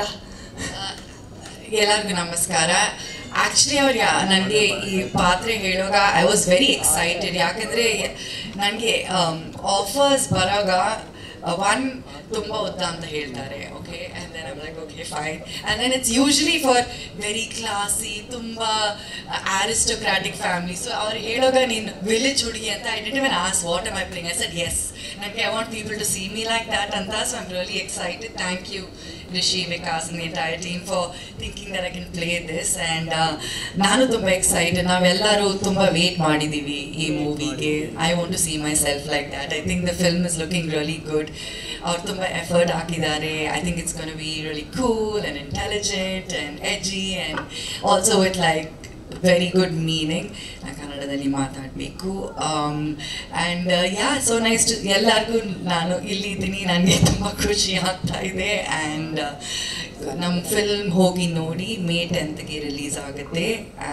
ಎಲ್ಲರಿಗೂ ನಮಸ್ಕಾರ ಆಕ್ಚುಲಿ ಅವ್ರು ಯಾ ನನಗೆ ಈ ಪಾತ್ರೆ ಹೇಳುವಾಗ ಐ ವಾಸ್ ವೆರಿ ಎಕ್ಸೈಟೆಡ್ ಯಾಕಂದರೆ ನನಗೆ ಆಫರ್ಸ್ ಬರೋಗ ಒನ್ ತುಂಬ ಉದ್ದ ಅಂತ ಹೇಳ್ತಾರೆ okay and then I'm like okay fine and then it's usually for very classy ತುಂಬ ಆರಿಸ್ಟೋಕ್ರಾಟಿಕ್ ಫ್ಯಾಮಿಲಿ ಸೊ ಅವ್ರು ಹೇಳೋಗ ನೀನು ವಿಲೇಜ್ ಹುಡುಗಿ ಅಂತ I didn't even ask what am I playing I said yes ನನಗೆ I want people to see me like that ಅಂತ so I'm really excited thank you Rishi, Vikas, and the entire team for thinking that I can play this. And uh, ನಾನು ತುಂಬ excited ನಾವೆಲ್ಲರೂ ತುಂಬ wait ಮಾಡಿದ್ದೀವಿ ಈ ಮೂವಿಗೆ I want to see myself like that I think the film is looking really good ಅವ್ರು ತುಂಬ effort ಹಾಕಿದ್ದಾರೆ I think it's gonna be really cool and intelligent and edgy and also with like very good meaning ನಾನು ಕನ್ನಡದಲ್ಲಿ ಮಾತಾಡಬೇಕು and yeah so nice ಎಲ್ಲರಿಗೂ ನಾನು ಇಲ್ಲಿದ್ದೀನಿ ನನಗೆ ತುಂಬ ಖುಷಿ ಆಗ್ತಾ ಇದೆ ಆ್ಯಂಡ್ ನಮ್ಮ ಫಿಲ್ಮ್ ಹೋಗಿ ನೋಡಿ ಮೇ ಟೆಂತ್ಗೆ ರಿಲೀಸ್ ಆಗುತ್ತೆ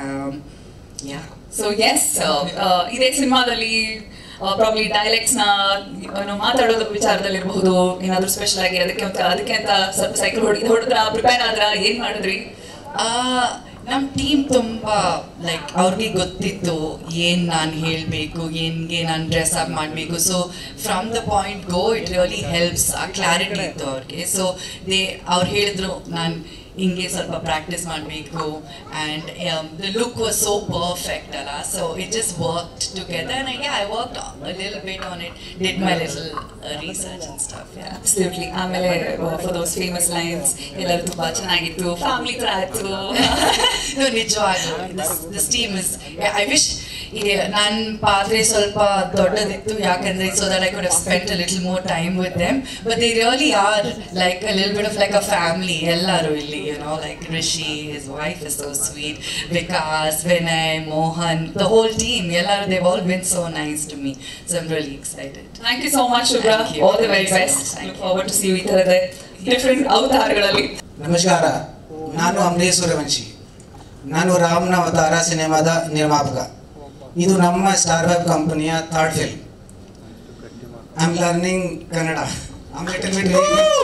ಯಾ ಸೊ ಎಸ್ ಇದೇ ಸಿನಿಮಾದಲ್ಲಿ ಪ್ರಾಬ್ಲಿ ಡೈಲೆಕ್ಟ್ಸ್ ನ ಏನು ಮಾತಾಡೋದ್ರ ವಿಚಾರದಲ್ಲಿರಬಹುದು ಏನಾದ್ರೂ ಸ್ಪೆಷಲ್ ಆಗಿ ಅದಕ್ಕೆ ಅಂತ ಅದಕ್ಕೆ ಅಂತ ಸ್ವಲ್ಪ ಸೈಕಲ್ ಹೊಡಿ ಹೊಡೆದ್ರ ಪ್ರಿಪೇರ್ ಆದ್ರ ಏನ್ ಮಾಡಿದ್ರಿ ನಮ್ಮ ಟೀಮ್ ತುಂಬ ಲೈಕ್ ಅವ್ರಿಗೆ ಗೊತ್ತಿತ್ತು ಏನು ನಾನು ಹೇಳಬೇಕು ಏನ್ಗೆ ನಾನು ಡ್ರೆಸ್ ಅಪ್ ಮಾಡಬೇಕು so from the point go it really helps ಆ ಕ್ಲಾರಿಟಿ ಇತ್ತು ಅವ್ರಿಗೆ ಸೊ ದೇ ಅವ್ರು ಹೇಳಿದ್ರು ನಾನು ಹಿಂಗೆ ಸ್ವಲ್ಪ ಪ್ರಾಕ್ಟೀಸ್ ಮಾಡಬೇಕು and the look was so perfect ಅಲ್ಲ so it just work together and I work lil bit on it did my little research and stuff yeah absolutely ಆಮೇಲೆ ಫಾರ್ ದೋಸ್ ಫೇಮಸ್ ಲೈನ್ಸ್ ಎಲ್ಲರೂ ತುಂಬಾ ಚೆನ್ನಾಗಿತ್ತು family ತರ ಆಯ್ತು no, ನಿಜವಾಗ್ಲೂ this team is I wish ನನ್ನ ಪಾತ್ರೆ ಸ್ವಲ್ಪ ದೊಡ್ಡದಿತ್ತು ಯಾಕಂದ್ರೆ so that I could have spent a little more time with them but they really are like a lil bit of like a family ಎಲ್ಲರೂ ಇಲ್ಲಿ you know like Rishi his wife is so sweet Vikas Vinay Mohan the whole team ಎಲ್ಲರೂ they've all been so nice to me so I'm really excited thank you so much Shubra Thank you. All the very best Thank you. Forward to see ಈ ಥರದ different ಅವತಾರಗಳಲ್ಲಿ ನಮಸ್ಕಾರ ನಾನು ಅಮರೇಶ್ ಸೂರ್ಯವಂಶಿ ನಾನು ರಾಮನ ಅವತಾರ ಸಿನಿಮಾದ ನಿರ್ಮಾಪಕ ಇದು ನಮ್ಮ ಸ್ಟಾರ್ ವೆಬ್ ಕಂಪನಿಯ third film I am learning Kannada I little bit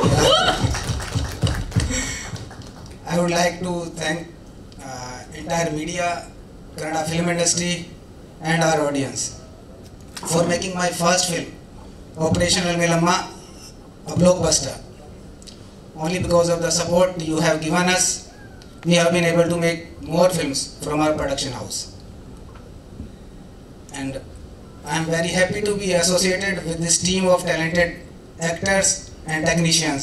I would like to thank entire media Kannada film industry and our audience for making my first film operation Alamelamma a blockbuster. Only because of the support you have given us, we have been able to make more films from our production house. And I am very happy to be associated with this team of talented actors and technicians.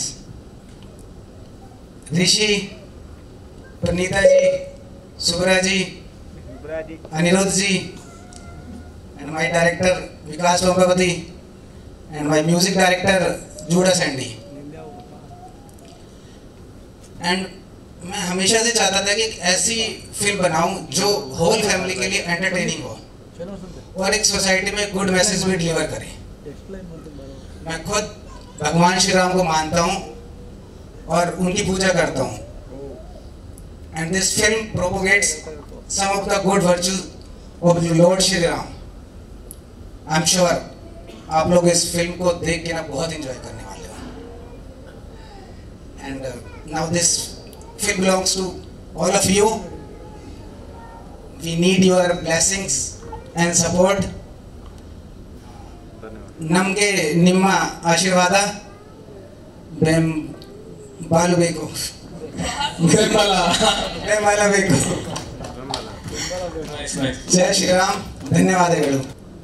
Rishi, Pranita ji, Subra ji, Anirudh ji, and my director Vikas Pampavati, and my music director Judah Sandy and मैं हमेशा से चाहता था कि एक ऐसी film बनाऊं जो होल फैमिली के लिए एंटरटेनिंग हो और एक सोसाइटी में गुड मैसेज भी डिलीवर करे मैं खुद भगवान श्री राम को मानता हूं और उनकी पूजा करता हूं and this film propagates some of the good virtues of lord Shri Ram I am sure आप लोग इस फिल्म को देख के ना बहुत एंजॉय करने वाले हो and now this film belongs to all of you we need your blessings and support ನಮಗೆ ನಿಮ್ಮ ಆಶೀರ್ವಾದ ಬೆಂ ಬಾಲು ಬೇಕು ಬೆಂಬಲ ಬೆಂಬಲ ಬೇಕು ನೈಸ್ ನೈಸ್ ಜಯ ಶ್ರೀರಾಮ್ ಧನ್ಯವಾದಗಳು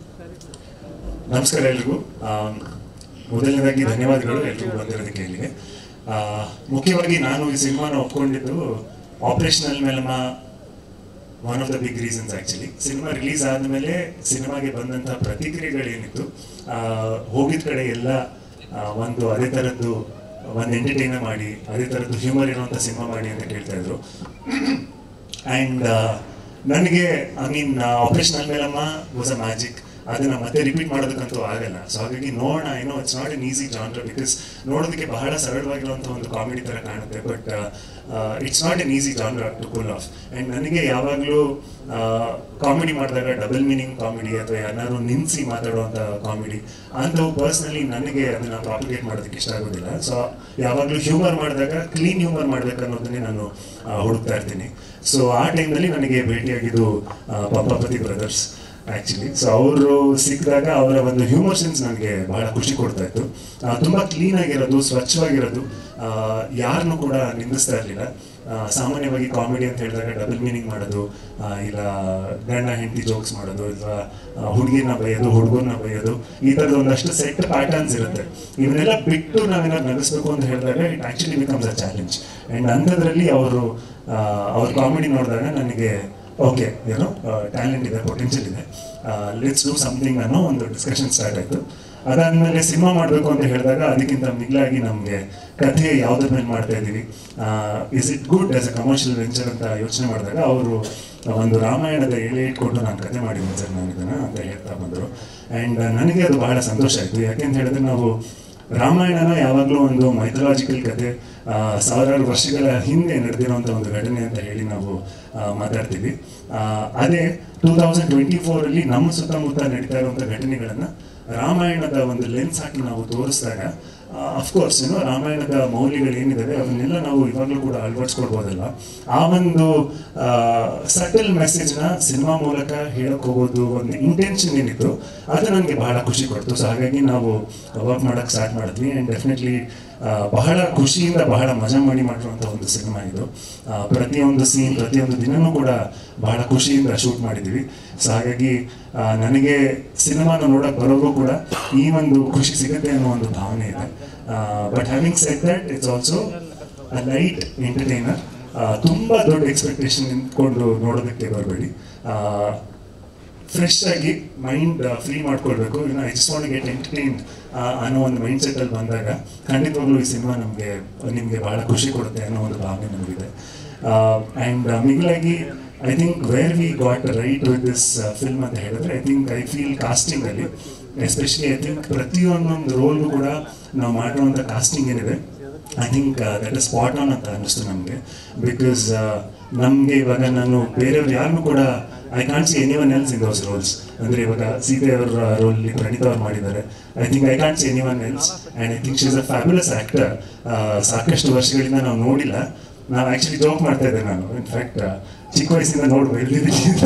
ನಮಸ್ಕಾರ ಎಲ್ರಿಗೂ ಆಮ್, ಮೊದಲನೇದಾಗಿ ಧನ್ಯವಾದಗಳು ಎಲ್ರಿಗೂ ಬಂದಿರೋದಕ್ಕೆ ಇಲ್ಲಿಗೆ ಆ, ಮುಖ್ಯವಾಗಿ ನಾನು ಈ ಸಿನಿಮಾನ ಒಪ್ಕೊಂಡಿದ್ದು operation Alamelamma one of the big reasons actually cinema release ಆದಮೇಲೆ ಸಿನಿಮಾಗೆ ಬಂದಂಥ ಪ್ರತಿಕ್ರಿಯೆಗಳೇನಿತ್ತು ಆ, ಹೋಗಿದ ಕಡೆ ಎಲ್ಲ ಆ, ಒಂದು ಅದೇ ಥರದ್ದು ಒಂದು ಎಂಟರ್ಟೈನ್ ಮಾಡಿ ಅದೇ ಥರದ್ದು ಹ್ಯೂಮರ್ ಇರುವಂಥ ಸಿನಿಮಾ ಮಾಡಿ ಅಂತ ಕೇಳ್ತಾ ಇದ್ರು ಆ್ಯಂಡ್ ನನಗೆ I mean operation Alamelamma was a magic ಅದನ್ನ ಮತ್ತೆ ರಿಪೀಟ್ ಮಾಡೋದಕ್ಕಂತೂ ಆಗಲ್ಲ ಸೊ ಹಾಗಾಗಿ ನೋಡೋಣ ಏನೋ it's not an easy genre because ನೋಡೋದಕ್ಕೆ ಬಹಳ ಸರಳವಾಗಿರುವಂಥ ಒಂದು ಕಾಮಿಡಿ ಥರ ಕಾಣುತ್ತೆ but it's not an easy genre to pull off and ನನಗೆ ಯಾವಾಗಲೂ ಕಾಮಿಡಿ ಮಾಡಿದಾಗ ಡಬಲ್ ಮೀನಿಂಗ್ ಕಾಮಿಡಿ ಅಥವಾ ಯಾರು ನಿನ್ಸಿ ಮಾತಾಡುವಂಥ ಕಾಮಿಡಿ ಅಂಥವು ಪರ್ಸ್ನಲಿ ನನಗೆ ಅದನ್ನ ಪ್ರಾಪಿಗೇಟ್ ಮಾಡೋದಕ್ಕೆ ಇಷ್ಟ ಆಗೋದಿಲ್ಲ ಸೊ ಯಾವಾಗಲೂ ಹ್ಯೂಮರ್ ಮಾಡಿದಾಗ ಕ್ಲೀನ್ ಹ್ಯೂಮರ್ ಮಾಡ್ಬೇಕು ಅನ್ನೋದನ್ನೇ ನಾನು ಆ, ಹುಡುಕ್ತಾ ಇರ್ತೀನಿ ಸೊ ಆ ಟೈಮ್ನಲ್ಲಿ ನನಗೆ ಭೇಟಿಯಾಗಿದ್ದು ಆ, ಪಂಪಾಪತಿ ಬ್ರದರ್ಸ್ ಆ್ಯಕ್ಚುಲಿ ಸೊ ಅವರು ಸಿಕ್ಕಿದಾಗ ಅವರ ಒಂದು ಹ್ಯೂಮರ್ ಸೆನ್ಸ್ ನನಗೆ ಬಹಳ ಖುಷಿ ಕೊಡ್ತಾ ಇತ್ತು ಆ, ತುಂಬ ಕ್ಲೀನ್ ಆಗಿರೋದು ಸ್ವಚ್ಛವಾಗಿರೋದು ಯಾರನ್ನೂ ಕೂಡ ನಿಂದಿಸ್ತಾ ಇರಲಿಲ್ಲ ಸಾಮಾನ್ಯವಾಗಿ ಕಾಮಿಡಿ ಅಂತ ಹೇಳಿದಾಗ ಡಬಲ್ ಮೀನಿಂಗ್ ಮಾಡೋದು ಆ, ಇಲ್ಲ ಗಂಡ ಹೆಂಡತಿ ಜೋಕ್ಸ್ ಮಾಡೋದು ಇಲ್ಲ ಹುಡುಗಿನ ಬೈಯೋದು ಹುಡುಗರನ್ನ ಬೈಯೋದು ಈ ಥರದ ಒಂದಷ್ಟು ಸೆಟ್ ಪ್ಯಾಟರ್ನ್ಸ್ ಇರುತ್ತೆ ಇವನ್ನೆಲ್ಲ ಬಿಟ್ಟು ನಾವೇನಾದ್ರು ನಗಿಸ್ಬೇಕು ಅಂತ ಹೇಳಿದಾಗ it actually becomes a challenge and ಅಂಥದ್ರಲ್ಲಿ ಅವರು ಅವ್ರ ಕಾಮಿಡಿ ನೋಡಿದಾಗ ನನಗೆ ಓಕೆ ಏನೋ ಟ್ಯಾಲೆಂಟ್ ಇದೆ ಪೊಟೆನ್ಷಿಯಲ್ ಇದೆ ಲೆಟ್ಸ್ ಡೂ ಸಮಥಿಂಗ್ ಅನ್ನೋ ಒಂದು ಡಿಸ್ಕಷನ್ ಸ್ಟಾರ್ಟ್ ಆಯಿತು ಅದಾದಮೇಲೆ ಸಿನಿಮಾ ಮಾಡಬೇಕು ಅಂತ ಹೇಳಿದಾಗ ಅದಕ್ಕಿಂತ ಮಿಗಿಲಾಗಿ ನಮಗೆ ಕಥೆ ಯಾವುದ್ರ ಮೇಲೆ ಮಾಡ್ತಾ ಇದ್ದೀವಿ is it good as a commercial venture ಅಂತ ಯೋಚನೆ ಮಾಡಿದಾಗ ಅವರು ಒಂದು ರಾಮಾಯಣದ ಎಳೆ ಇಟ್ಕೊಂಡು ನಾನು ಕತೆ ಮಾಡಿದ್ದೀನಿ ಸರ್ ನಾನು ಇದನ್ನು ಅಂತ ಹೇಳ್ತಾ ಬಂದರು ಆ್ಯಂಡ್ ನನಗೆ ಅದು ಬಹಳ ಸಂತೋಷ ಆಯಿತು ಯಾಕೆಂತ ಹೇಳಿದ್ರೆ ನಾವು ರಾಮಾಯಣನ ಯಾವಾಗಲೂ ಒಂದು ಮೈಥಲಾಜಿಕಲ್ ಕತೆ ಆ, ಸಾವಿರಾರು ವರ್ಷಗಳ ಹಿಂದೆ ನಡೆದಿರುವಂಥ ಒಂದು ಘಟನೆ ಅಂತ ಹೇಳಿ ನಾವು ಆ, ಮಾತಾಡ್ತೀವಿ ಆ, ಅದೇ ಟೂ ತೌಸಂಡ್ ಟ್ವೆಂಟಿ ಫೋರಲ್ಲಿ ನಮ್ಮ ಸುತ್ತಮುತ್ತ ನಡೀತಾ ಇರುವಂಥ ಘಟನೆಗಳನ್ನು ರಾಮಾಯಣದ ಒಂದು ಲೆನ್ಸ್ ಹಾಕಿ ನಾವು ತೋರಿಸಿದಾಗ ಅಫ್ಕೋರ್ಸ್ ಏನು ರಾಮಾಯಣದ ಮೌಲ್ಯಗಳು ಏನಿದಾವೆ ಅವನ್ನೆಲ್ಲ ನಾವು ಇವಾಗಲೂ ಕೂಡ ಅಳವಡಿಸ್ಕೊಡ್ಬೋದಲ್ಲ ಆ ಒಂದು ಸಟಲ್ ಮೆಸೇಜ್ನ ಸಿನಿಮಾ ಮೂಲಕ ಹೇಳಕ್ ಹೋಗೋದು ಒಂದು ಇಂಟೆನ್ಷನ್ ಏನಿತ್ತು ಅದು ನನಗೆ ಬಹಳ ಖುಷಿ ಕೊಡ್ತು ಸೊ ಹಾಗಾಗಿ ನಾವು ವರ್ಕ್ ಮಾಡೋಕ್ಕೆ ಸ್ಟಾರ್ಟ್ ಮಾಡಿದ್ವಿ ಆ್ಯಂಡ್ ಡೆಫಿನೆಟ್ಲಿ ಬಹಳ ಖುಷಿಯಿಂದ ಬಹಳ ಮಜಾ ಮಾಡಿ ಮಾಡಿರುವಂಥ ಒಂದು ಸಿನಿಮಾ ಇದು ಆ, ಪ್ರತಿಯೊಂದು ಸೀನ್ ಪ್ರತಿಯೊಂದು ದಿನನೂ ಕೂಡ ಬಹಳ ಖುಷಿಯಿಂದ ಶೂಟ್ ಮಾಡಿದ್ದೀವಿ ಸೊ ಹಾಗಾಗಿ ಆ, ನನಗೆ ಸಿನಿಮಾನ ನೋಡೋಕೆ ಬರೋರು ಕೂಡ ಈ ಒಂದು ಖುಷಿ ಸಿಗುತ್ತೆ ಅನ್ನೋ ಒಂದು ಭಾವನೆ ಇದೆ but having set that it's also a light entertainer ತುಂಬ ದೊಡ್ಡ ಎಕ್ಸ್ಪೆಕ್ಟೇಷನ್ ನಿಂತ್ಕೊಂಡು ನೋಡೋದಕ್ಕೆ ಬರಬೇಡಿ ಫ್ರೆಶ್ ಆಗಿ ಮೈಂಡ್ ಫ್ರೀ ಮಾಡ್ಕೊಳ್ಬೇಕು ಇನ್ನು I just want get entertained ಅನ್ನೋ ಒಂದು ಮೈಂಡ್ ಸೆಟ್ಟಲ್ಲಿ ಬಂದಾಗ ಖಂಡಿತವಾಗ್ಲೂ ಈ ಸಿನಿಮಾ ನಮಗೆ ನಿಮಗೆ ಭಾಳ ಖುಷಿ ಕೊಡುತ್ತೆ ಅನ್ನೋ ಒಂದು ಭಾವನೆ ನಮಗಿದೆ ಆ್ಯಂಡ್ ಮಿಗಿಲಾಗಿ I think where we got right with this film ಅಂತ ಹೇಳಿದ್ರೆ ಐ ಥಿಂಕ್ ಐ ಫೀಲ್ ಕಾಸ್ಟಿಂಗಲ್ಲಿ ಎಸ್ಪೆಷಲಿ ಐ ಥಿಂಕ್ ಪ್ರತಿಯೊಂದೊಂದು ರೋಲ್ಗೂ ಕೂಡ ನಾವು ಮಾಡಿರುವಂಥ ಕಾಸ್ಟಿಂಗ್ ಏನಿದೆ I think that is spot on ಅಂತ ಅನ್ನಿಸ್ತು ನಮಗೆ ಬಿಕಾಸ್ ನಮಗೆ ಇವಾಗ ನಾನು ಬೇರೆಯವ್ರು ಯಾರನ್ನೂ ಕೂಡ I can't see anyone else in those roles ಅಂದರೆ ಇವಾಗ ಸೀತೆ ಅವರ ರೋಲ್ ಪ್ರಣೀತ್ ಅವ್ರು ಮಾಡಿದ್ದಾರೆ I think I can't see anyone else and I think she is a fabulous actor ಸಾಕಷ್ಟು ವರ್ಷಗಳಿಂದ ನಾವು ನೋಡಿಲ್ಲ ನಾವು ಆ್ಯಕ್ಚುಲಿ ಜೋಕ್ ಮಾಡ್ತಾ ಇದ್ದೆ ನಾನು ಇನ್ಫ್ಯಾಕ್ಟ್ ಚಿಕ್ಕ ವಯಸ್ಸಿಂದ ನೋಡಿ ಬೆಳೆದಿದ್ದೀನಿ ಅಂತ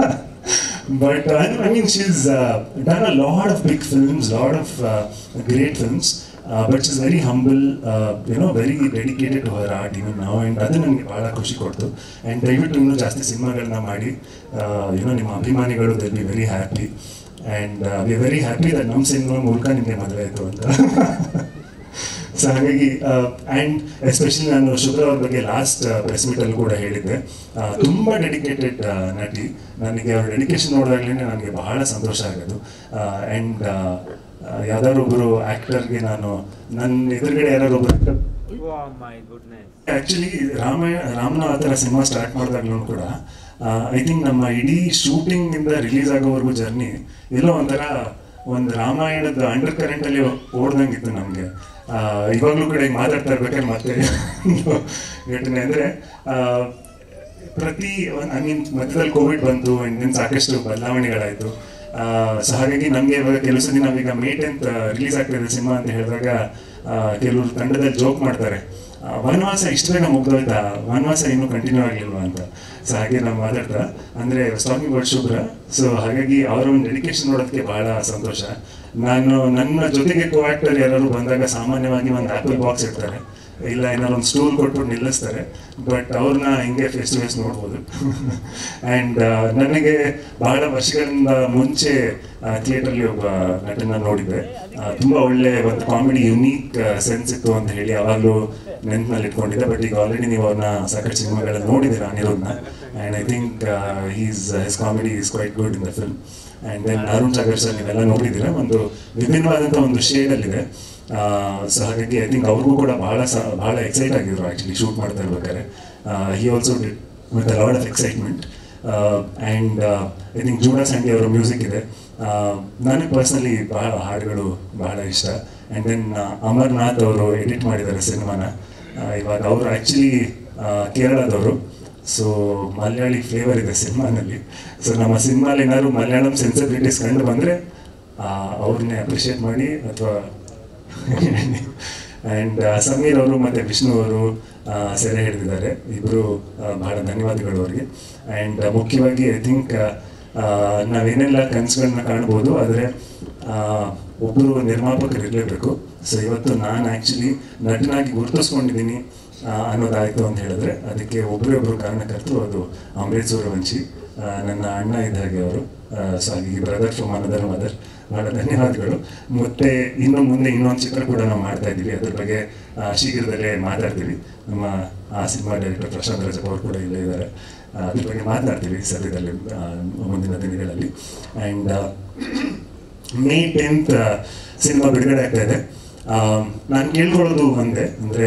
but uh, I mean, she's uh, done a lot of big films, lot of uh, great films. Uh, but she's very humble, uh, you know, very dedicated to her art even now, and ಅದು ನನಗೆ ಭಾಳ ಖುಷಿ ಕೊಡ್ತು and ದಯವಿಟ್ಟು ಇನ್ನೂ ಜಾಸ್ತಿ ಸಿನಿಮಾಗಳನ್ನ ಮಾಡಿ ಯುನೋ ನಿಮ್ಮ ಅಭಿಮಾನಿಗಳು they be very happy and we very happy that ನಮ್ಮ ಸಿನಿಮಾ ಮೂಲಕ ನಿಮಗೆ ಮದುವೆ ಆಯಿತು ಅಂತ ಸೊ ಹಾಗಾಗಿ ಆ್ಯಂಡ್ ಎಸ್ಪೆಷಲಿ ನಾನು ಶುಭ್ರ ಅವ್ರ ಬಗ್ಗೆ ಲಾಸ್ಟ್ ಪ್ರೆಸ್ ಮೀಟಲ್ಲಿ ಕೂಡ ಹೇಳಿದ್ದೆ ಆ, ತುಂಬ ಡೆಡಿಕೇಟೆಡ್ ನಟಿ ನನಗೆ ಅವ್ರ ಡೆಡಿಕೇಶನ್ ನೋಡಿದಾಗಲೇ ನನಗೆ ಬಹಳ ಸಂತೋಷ ಆಗೋದು ಆ್ಯಂಡ್ ಯಾವ್ದಾದ್ರು ಒಬ್ಬರು ಆ್ಯಕ್ಟರ್ಗೆ ನಾನು ನನ್ನ ಎದುರುಗಡೆ ಯಾರು ಒಬ್ಬರು actor Oh my goodness. Actually Ramayana ರಾಮನ ಆ ಥರ ಸಿನಿಮಾ ಸ್ಟಾರ್ಟ್ ಮಾಡಿದಾಗ್ಲೂ ಕೂಡ ಐ ಥಿಂಕ್ ನಮ್ಮ ಇಡೀ ಶೂಟಿಂಗ್ ಇಂದ ರಿಲೀಸ್ ಆಗೋವರೆಗೂ ಜರ್ನಿ ಎಲ್ಲೋ ಒಂಥರ ಒಂದು ರಾಮಾಯಣದ ಅಂಡರ್ ಕರೆಂಟ್ ಅಲ್ಲಿ ಓಡ್ದಂಗಿತ್ತು ನಮಗೆ ಇವಾಗಲೂ ಕೂಡ ಈಗ ಮಾತಾಡ್ತಾ ಇರ್ಬೇಕಾದ್ರೆ ಮತ್ತೆ ಒಂದು ಘಟನೆ ಅಂದ್ರೆ ಆ, ಪ್ರತಿ ಐ ಮೀನ್ ಮಧ್ಯದಲ್ಲಿ ಕೋವಿಡ್ ಬಂತು ಅಂಡ್ ದೆನ್ ಸಾಕಷ್ಟು ಬದಲಾವಣೆಗಳಾಯಿತು ಸೊ ಹಾಗಾಗಿ ನಮಗೆ ಇವಾಗ ಕೆಲವು ಸಲ ನಾವೀಗ ಮೇ ಟೆಂತ್ ರಿಲೀಸ್ ಆಗ್ತಿದೆ ಸಿನಿಮಾ ಅಂತ ಹೇಳಿದಾಗ ಆ, ಕೆಲವರು ತಂಡದಲ್ಲಿ ಜೋಕ್ ಮಾಡ್ತಾರೆ ಆ, ವನವಾಸ ಇಷ್ಟು ಬೇಗ ಮುಗ್ದೋಯ್ತಾ ವನವಾಸ ಇನ್ನೂ ಕಂಟಿನ್ಯೂ ಆಗಲಿಲ್ವಾ ಅಂತ ಸೊ ಹಾಗೆ ನಾವು ಮಾತಾಡ್ತಾ ಅಂದರೆ ಸ್ಟಾಕಿಂಗ್ ಅಬೌಟ್ ಶುಭ್ರ ಸೊ ಹಾಗಾಗಿ ಅವರ ಒಂದು ಡೆಡಿಕೇಶನ್ ನೋಡೋದಕ್ಕೆ ಬಹಳ ಸಂತೋಷ ನಾನು ನನ್ನ ಜೊತೆಗೆ ಕೋ ಆಕ್ಟರ್ ಯಾರು ಬಂದಾಗ ಸಾಮಾನ್ಯವಾಗಿ ಒಂದು ಆ್ಯಪಲ್ ಬಾಕ್ಸ್ ಇರ್ತಾರೆ ಇಲ್ಲ ಏನಾದ್ರು ಒಂದು ಸ್ಟೂಲ್ ಕೊಟ್ಬಿಟ್ಟು ನಿಲ್ಲಿಸ್ತಾರೆ ಬಟ್ ಅವ್ರನ್ನ ಹಿಂಗೆ ಫೇಸ್ ಟು ಫೇಸ್ ನೋಡ್ಬೋದು ಆ್ಯಂಡ್ ನನಗೆ ಬಹಳ ವರ್ಷಗಳಿಂದ ಮುಂಚೆ ಥಿಯೇಟ್ರಲ್ಲಿ ಒಬ್ಬ ನಟನ ನೋಡಿದ್ದೆ ಆ, ತುಂಬ ಒಳ್ಳೆ ಒಂದು ಕಾಮಿಡಿ ಯುನೀಕ್ ಸೆನ್ಸ್ ಇತ್ತು ಅಂತ ಹೇಳಿ ಅವಾಗಲೂ ನೆನಪಿನಲ್ಲಿ ಇಟ್ಕೊಂಡಿದ್ದೆ ಬಟ್ ಈಗ ಆಲ್ರೆಡಿ ನೀವು ಅವ್ರನ್ನ ಸಾಕಷ್ಟು ಸಿನಿಮಾಗಳಲ್ಲಿ ನೋಡಿದ್ದೀರಾ ಅನಿರುದ್ನ and I think he's his comedy is quite good in the film and then Arun Sagar sir ನೀವೆಲ್ಲ ನೋಡಿದ್ದೀರಾ ಒಂದು ವಿಭಿನ್ನವಾದಂಥ ಒಂದು ಶೇಡಲ್ಲಿದೆ ಸೊ ಹಾಗಾಗಿ ಐ ಥಿಂಕ್ ಅವ್ರಿಗೂ ಕೂಡ ಬಹಳ ಸ ಬಹಳ ಎಕ್ಸೈಟ್ ಆಗಿದ್ರು ಆ್ಯಕ್ಚುಲಿ ಶೂಟ್ ಮಾಡ್ತಾ ಇರ್ಬೇಕಾದ್ರೆ he also did with a lot of excitement and I think Judah Sandy ಅವರ ಮ್ಯೂಸಿಕ್ ಇದೆ ನನಗೆ ಪರ್ಸ್ನಲಿ ಬಹಳ ಹಾಡುಗಳು ಬಹಳ ಇಷ್ಟ ಆ್ಯಂಡ್ ದೆನ್ ಅಮರ್ನಾಥ್ ಅವರು ಎಡಿಟ್ ಮಾಡಿದ್ದಾರೆ ಸಿನಿಮಾನ ಇವಾಗ ಅವರು ಆ್ಯಕ್ಚುಲಿ ಕೇರಳದವರು ಸೊ ಮಲಯಾಳಿ ಫ್ಲೇವರ್ ಇದೆ ಸಿನಿಮಾನಲ್ಲಿ ಸೊ ನಮ್ಮ ಸಿನಿಮಾಲಿ ಏನಾದ್ರು ಮಲಯಾಳಂ ಸೆನ್ಸಿಬಿಲಿಟೀಸ್ ಕಂಡು ಬಂದರೆ ಅವ್ರನ್ನೇ ಅಪ್ರಿಷಿಯೇಟ್ ಮಾಡಿ ಅಥವಾ ಆ್ಯಂಡ್ ಸಮೀರ್ ಅವರು ಮತ್ತು ವಿಷ್ಣು ಅವರು ಆ, ಸೆರೆ ಹಿಡಿದಿದ್ದಾರೆ ಇಬ್ಬರು ಬಹಳ ಧನ್ಯವಾದಗಳು ಅವರಿಗೆ ಆ್ಯಂಡ್ ಮುಖ್ಯವಾಗಿ ಐ ಥಿಂಕ್ ನಾವೇನೆಲ್ಲ ಕನಸುಗಳನ್ನ ಕಾಣ್ಬೋದು ಆದರೆ ಒಬ್ಬರು ನಿರ್ಮಾಪಕರು ಇರಲೇಬೇಕು ಸೊ ಇವತ್ತು ನಾನು ಆ್ಯಕ್ಚುಲಿ ನಟನಾಗಿ ಗುರುತಿಸ್ಕೊಂಡಿದ್ದೀನಿ ಆ, ಅನ್ನೋದಾಯಿತು ಅಂತ ಹೇಳಿದ್ರೆ ಅದಕ್ಕೆ ಒಬ್ಬರೇ ಒಬ್ಬರು ಕಾರಣಕರ್ತರು ಅದು ಅಮೃತ್ ಸೂರ್ಯವಂಶಿ ಆ, ನನ್ನ ಅಣ್ಣ ಇದ್ದ ಹಾಗೆ ಅವರು ಸೊ ಹಾಗಾಗಿ ಬ್ರದರ್ ಫ್ರಮ್ ಅನದರ್ ಮದರ್ ಬಹಳ ಧನ್ಯವಾದಗಳು ಮತ್ತೆ ಇನ್ನು ಮುಂದೆ ಇನ್ನೊಂದು ಚಿತ್ರ ಕೂಡ ನಾವು ಮಾಡ್ತಾ ಇದ್ದೀವಿ ಅದ್ರ ಬಗ್ಗೆ ಆ, ಶೀಘ್ರದಲ್ಲೇ ಮಾತಾಡ್ತೀವಿ ನಮ್ಮ ಆ ಸಿನಿಮಾ ಡೈರೆಕ್ಟರ್ ಪ್ರಶಾಂತ್ ರಾಜಪ್ಪ ಅವರು ಕೂಡ ಇಲ್ಲೇ ಇದ್ದಾರೆ ಆ, ಅದ್ರ ಬಗ್ಗೆ ಮಾತನಾಡ್ತೀವಿ ಸದ್ಯದಲ್ಲಿ ಆ, ಮುಂದಿನ ದಿನಗಳಲ್ಲಿ ಆ್ಯಂಡ್ ಮೇ ಟೆಂತ್ ಸಿನಿಮಾ ಬಿಡುಗಡೆ ಆಗ್ತಾ ಇದೆ ನಾನು ಕೇಳ್ಕೊಳ್ಳೋದು ಒಂದೇ ಅಂದರೆ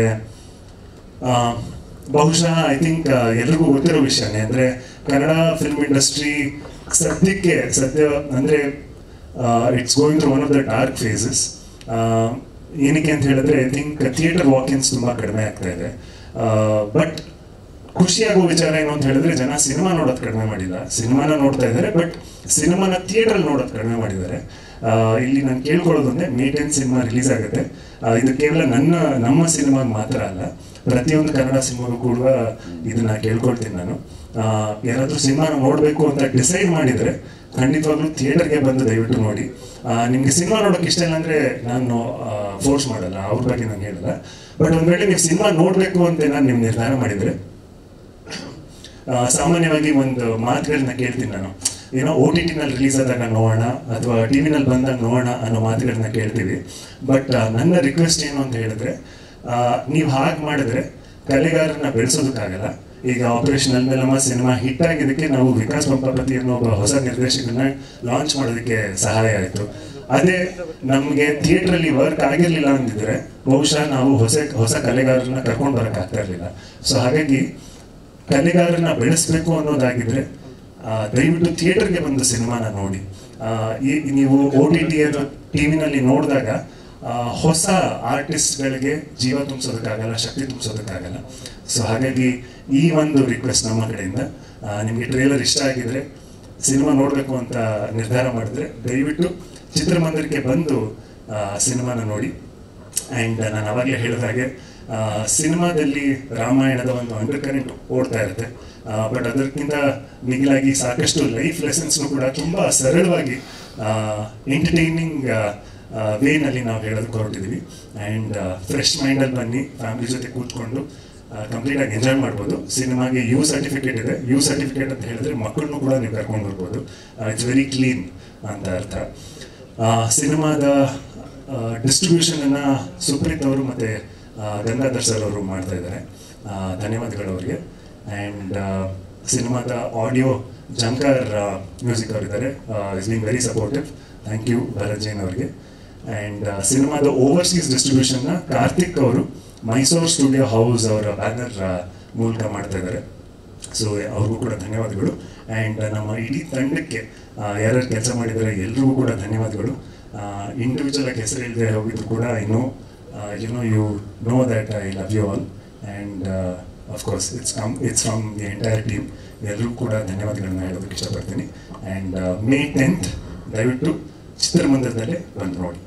ಬಹುಶಃ ಐ ಥಿಂಕ್ ಎಲ್ರಿಗೂ ಗೊತ್ತಿರೋ ವಿಷಯನೇ ಅಂದರೆ ಕನ್ನಡ ಫಿಲ್ಮ್ ಇಂಡಸ್ಟ್ರಿ ಸದ್ಯಕ್ಕೆ ಸದ್ಯ ಅಂದರೆ it's going through one of the dark phases ಏನಕ್ಕೆ ಅಂತ ಹೇಳಿದ್ರೆ ಐ ಥಿಂಕ್ ಥಿಯೇಟರ್ ವಾಕಿನ್ಸ್ ತುಂಬ ಕಡಿಮೆ ಆಗ್ತಾ ಇದೆ ಬಟ್ ಖುಷಿಯಾಗೋ ವಿಚಾರ ಏನು ಅಂತ ಹೇಳಿದ್ರೆ ಜನ ಸಿನಿಮಾ ನೋಡೋದು ಕಡಿಮೆ ಮಾಡಿಲ್ಲ ಸಿನಿಮಾನ ನೋಡ್ತಾ ಇದ್ದಾರೆ ಬಟ್ ಸಿನಿಮಾನ ಥಿಯೇಟರ್ ನೋಡೋದು ಕಡಿಮೆ ಮಾಡಿದ್ದಾರೆ ಆ, ಇಲ್ಲಿ ನಾನು ಕೇಳ್ಕೊಳ್ಳೋದು ಅಂದ್ರೆ ಮೇ ಟೆನ್ ಸಿನಿಮಾ ರಿಲೀಸ್ ಆಗುತ್ತೆ ಆ, ಇದು ಕೇವಲ ನನ್ನ ನಮ್ಮ ಸಿನಿಮಾಗೆ ಮಾತ್ರ ಅಲ್ಲ ಪ್ರತಿಯೊಂದು ಕನ್ನಡ ಸಿನಿಮಾಗೂ ಕೂಡ ಇದನ್ನ ಕೇಳ್ಕೊಳ್ತೀನಿ ನಾನು ಆ, ಯಾರಾದ್ರೂ ಸಿನಿಮಾನ ನೋಡಬೇಕು ಅಂತ ಡಿಸೈಡ್ ಮಾಡಿದ್ರೆ ಖಂಡಿತವಾಗ್ಲೂ ಥಿಯೇಟರ್ಗೆ ಬಂದು ದಯವಿಟ್ಟು ನೋಡಿ ಆ, ನಿಮ್ಗೆ ಸಿನಿಮಾ ನೋಡೋಕೆ ಇಷ್ಟ ಇಲ್ಲ ಅಂದ್ರೆ ನಾನು ಫೋರ್ಸ್ ಮಾಡಲ್ಲ ಅವ್ರ ಬಗ್ಗೆ ನಾನು ಹೇಳಲ್ಲ ಬಟ್ ಒಂದ್ ವೇಳೆ ನೀವು ಸಿನಿಮಾ ನೋಡಬೇಕು ಅಂತ ನಾನು ನಿಮ್ ನಿರ್ಧಾರ ಮಾಡಿದ್ರೆ ಆ, ಸಾಮಾನ್ಯವಾಗಿ ಒಂದು ಮಾತುಗಳನ್ನ ಕೇಳ್ತೀನಿ ನಾನು ಏನೋ ಓ ಟಿ ಟಿನಲ್ಲಿ ರಿಲೀಸ್ ಆದಾಗ ನೋಡೋಣ ಅಥವಾ ಟಿ ವಿನಲ್ಲಿ ಬಂದಾಗ ನೋಡೋಣ ಅನ್ನೋ ಮಾತುಗಳನ್ನ ಕೇಳ್ತೀವಿ ಬಟ್ ನನ್ನ ರಿಕ್ವೆಸ್ಟ್ ಏನು ಅಂತ ಹೇಳಿದ್ರೆ ನೀವು ಹಾಗೆ ಮಾಡಿದ್ರೆ ಕಲೆಗಾರನ ಬೆಳೆಸೋದಕ್ಕಾಗಲ್ಲ ಈಗ ಆಪರೇಷನ್ ಅಲ್ಮೇಲಮ್ಮ ಸಿನಿಮಾ ಹಿಟ್ ಆಗಿದ್ದಕ್ಕೆ ನಾವು ವಿಕಾಸ್ ಪಂಪಾಪತಿ ಅನ್ನೋ ಒಬ್ಬ ಹೊಸ ನಿರ್ದೇಶಕನ ಲಾಂಚ್ ಮಾಡೋದಕ್ಕೆ ಸಹಾಯ ಆಯಿತು ಅದೇ ನಮಗೆ ಥಿಯೇಟ್ರಲ್ಲಿ ವರ್ಕ್ ಆಗಿರಲಿಲ್ಲ ಅಂದಿದ್ರೆ ಬಹುಶಃ ನಾವು ಹೊಸ ಹೊಸ ಕಲೆಗಾರರನ್ನ ಕರ್ಕೊಂಡು ಬರಕ್ ಆಗ್ತಾ ಇರಲಿಲ್ಲ ಸೊ ಹಾಗಾಗಿ ಕಲೆಗಾರರನ್ನ ಬೆಳೆಸ್ಬೇಕು ಅನ್ನೋದಾಗಿದ್ರೆ ಆ, ದಯವಿಟ್ಟು ಥಿಯೇಟರ್ಗೆ ಬಂದು ಸಿನಿಮಾನ ನೋಡಿ ಆ, ಈ ನೀವು ಓ ಟಿ ಟಿ ಟಿವಿನಲ್ಲಿ ನೋಡಿದಾಗ ಆ, ಹೊಸ ಆರ್ಟಿಸ್ಟ್ಗಳಿಗೆ ಜೀವ ತುಂಬಿಸೋದಕ್ಕಾಗಲ್ಲ ಶಕ್ತಿ ತುಂಬಿಸೋದಕ್ಕಾಗಲ್ಲ ಸೊ ಹಾಗಾಗಿ ಈ ಒಂದು ರಿಕ್ವೆಸ್ಟ್ ನಮ್ಮ ಕಡೆಯಿಂದ ಆ, ನಿಮಗೆ ಟ್ರೇಲರ್ ಇಷ್ಟ ಆಗಿದ್ರೆ ಸಿನಿಮಾ ನೋಡಬೇಕು ಅಂತ ನಿರ್ಧಾರ ಮಾಡಿದ್ರೆ ದಯವಿಟ್ಟು ಚಿತ್ರಮಂದಿರಕ್ಕೆ ಬಂದು ಆ, ಸಿನಿಮಾನ ನೋಡಿ ಆ್ಯಂಡ್ ನಾನು ಅವಾಗಲೇ ಹೇಳಿದ ಹಾಗೆ ಆ, ಸಿನಿಮಾದಲ್ಲಿ ರಾಮಾಯಣದ ಒಂದು ಅಂಡರ್ ಕರೆಂಟ್ ಓಡ್ತಾ ಇರುತ್ತೆ ಬಟ್ ಅದಕ್ಕಿಂತ ಮಿಗಿಲಾಗಿ ಸಾಕಷ್ಟು ಲೈಫ್ ಲೆಸನ್ಸ್ನು ಕೂಡ ತುಂಬ ಸರಳವಾಗಿ ಎಂಟರ್ಟೈನಿಂಗ್ ವೇನಲ್ಲಿ ನಾವು ಹೇಳೋದಕ್ಕೆ ಹೊರಟಿದ್ದೀವಿ ಆ್ಯಂಡ್ ಫ್ರೆಶ್ ಮೈಂಡಲ್ಲಿ ಬನ್ನಿ ಫ್ಯಾಮಿಲಿ ಜೊತೆ ಕೂತ್ಕೊಂಡು ಕಂಪ್ಲೀಟಾಗಿ ಎಂಜಾಯ್ ಮಾಡ್ಬೋದು ಸಿನಿಮಾಗೆ ಯು ಸರ್ಟಿಫಿಕೇಟ್ ಇದೆ ಯು ಸರ್ಟಿಫಿಕೇಟ್ ಅಂತ ಹೇಳಿದ್ರೆ ಮಕ್ಕಳನ್ನು ಕೂಡ ನೀವು ಕರ್ಕೊಂಡು ಬರ್ಬೋದು ಇಟ್ಸ್ ವೆರಿ ಕ್ಲೀನ್ ಅಂತ ಅರ್ಥ ಆ, ಸಿನಿಮಾದ ಡಿಸ್ಟ್ರಿಬ್ಯೂಷನನ್ನು ಸುಪ್ರೀತ್ ಅವರು ಮತ್ತು ಗಂಗಾಧರ್ ಸರ್ ಅವರು ಮಾಡ್ತಾ ಇದ್ದಾರೆ ಆ, ಧನ್ಯವಾದಗಳು ಅವರಿಗೆ ಆ್ಯಂಡ್ ಸಿನಿಮಾದ ಆಡಿಯೋ ಜಂಕರ್ ಮ್ಯೂಸಿಕ್ ಅವರಿದ್ದಾರೆ is been very supportive thank you Bharat Jain ಅವರಿಗೆ ಆ್ಯಂಡ್ ಸಿನಿಮಾದ ಓವರ್ಸೀಸ್ ಡಿಸ್ಟ್ರಿಬ್ಯೂಷನ್ನ ಕಾರ್ತಿಕ್ ಅವರು ಮೈಸೂರು ಸ್ಟುಡಿಯೋ ಹೌಸ್ ಅವರ ಬ್ಯಾನರ್ ಮೂಲಕ ಮಾಡ್ತಾ ಇದ್ದಾರೆ ಸೊ ಅವ್ರಿಗೂ ಕೂಡ ಧನ್ಯವಾದಗಳು ಆ್ಯಂಡ್ ನಮ್ಮ ಇಡೀ ತಂಡಕ್ಕೆ ಯಾರ್ಯಾರು ಕೆಲಸ ಮಾಡಿದ್ದಾರೆ ಎಲ್ರಿಗೂ ಕೂಡ ಧನ್ಯವಾದಗಳು ಇಂಡಿವಿಜುವಲ್ ಆಗಿ ಹೆಸರು ಇಲ್ಲದೆ ಹೋಗಿದ್ರು ಕೂಡ ಇನ್ನೂ you know you know that I love you all and of course it's come it's from the entire team ಎಲ್ರಿಗೂ ಕೂಡ ಧನ್ಯವಾದಗಳನ್ನ ಹೇಳೋದಕ್ಕೆ ಇಷ್ಟಪಡ್ತೀನಿ ಆ್ಯಂಡ್ ಮೇ ಟೆಂತ್ ದಯವಿಟ್ಟು ಚಿತ್ರಮಂದಿರದಲ್ಲೇ ಬಂದು ನೋಡಿ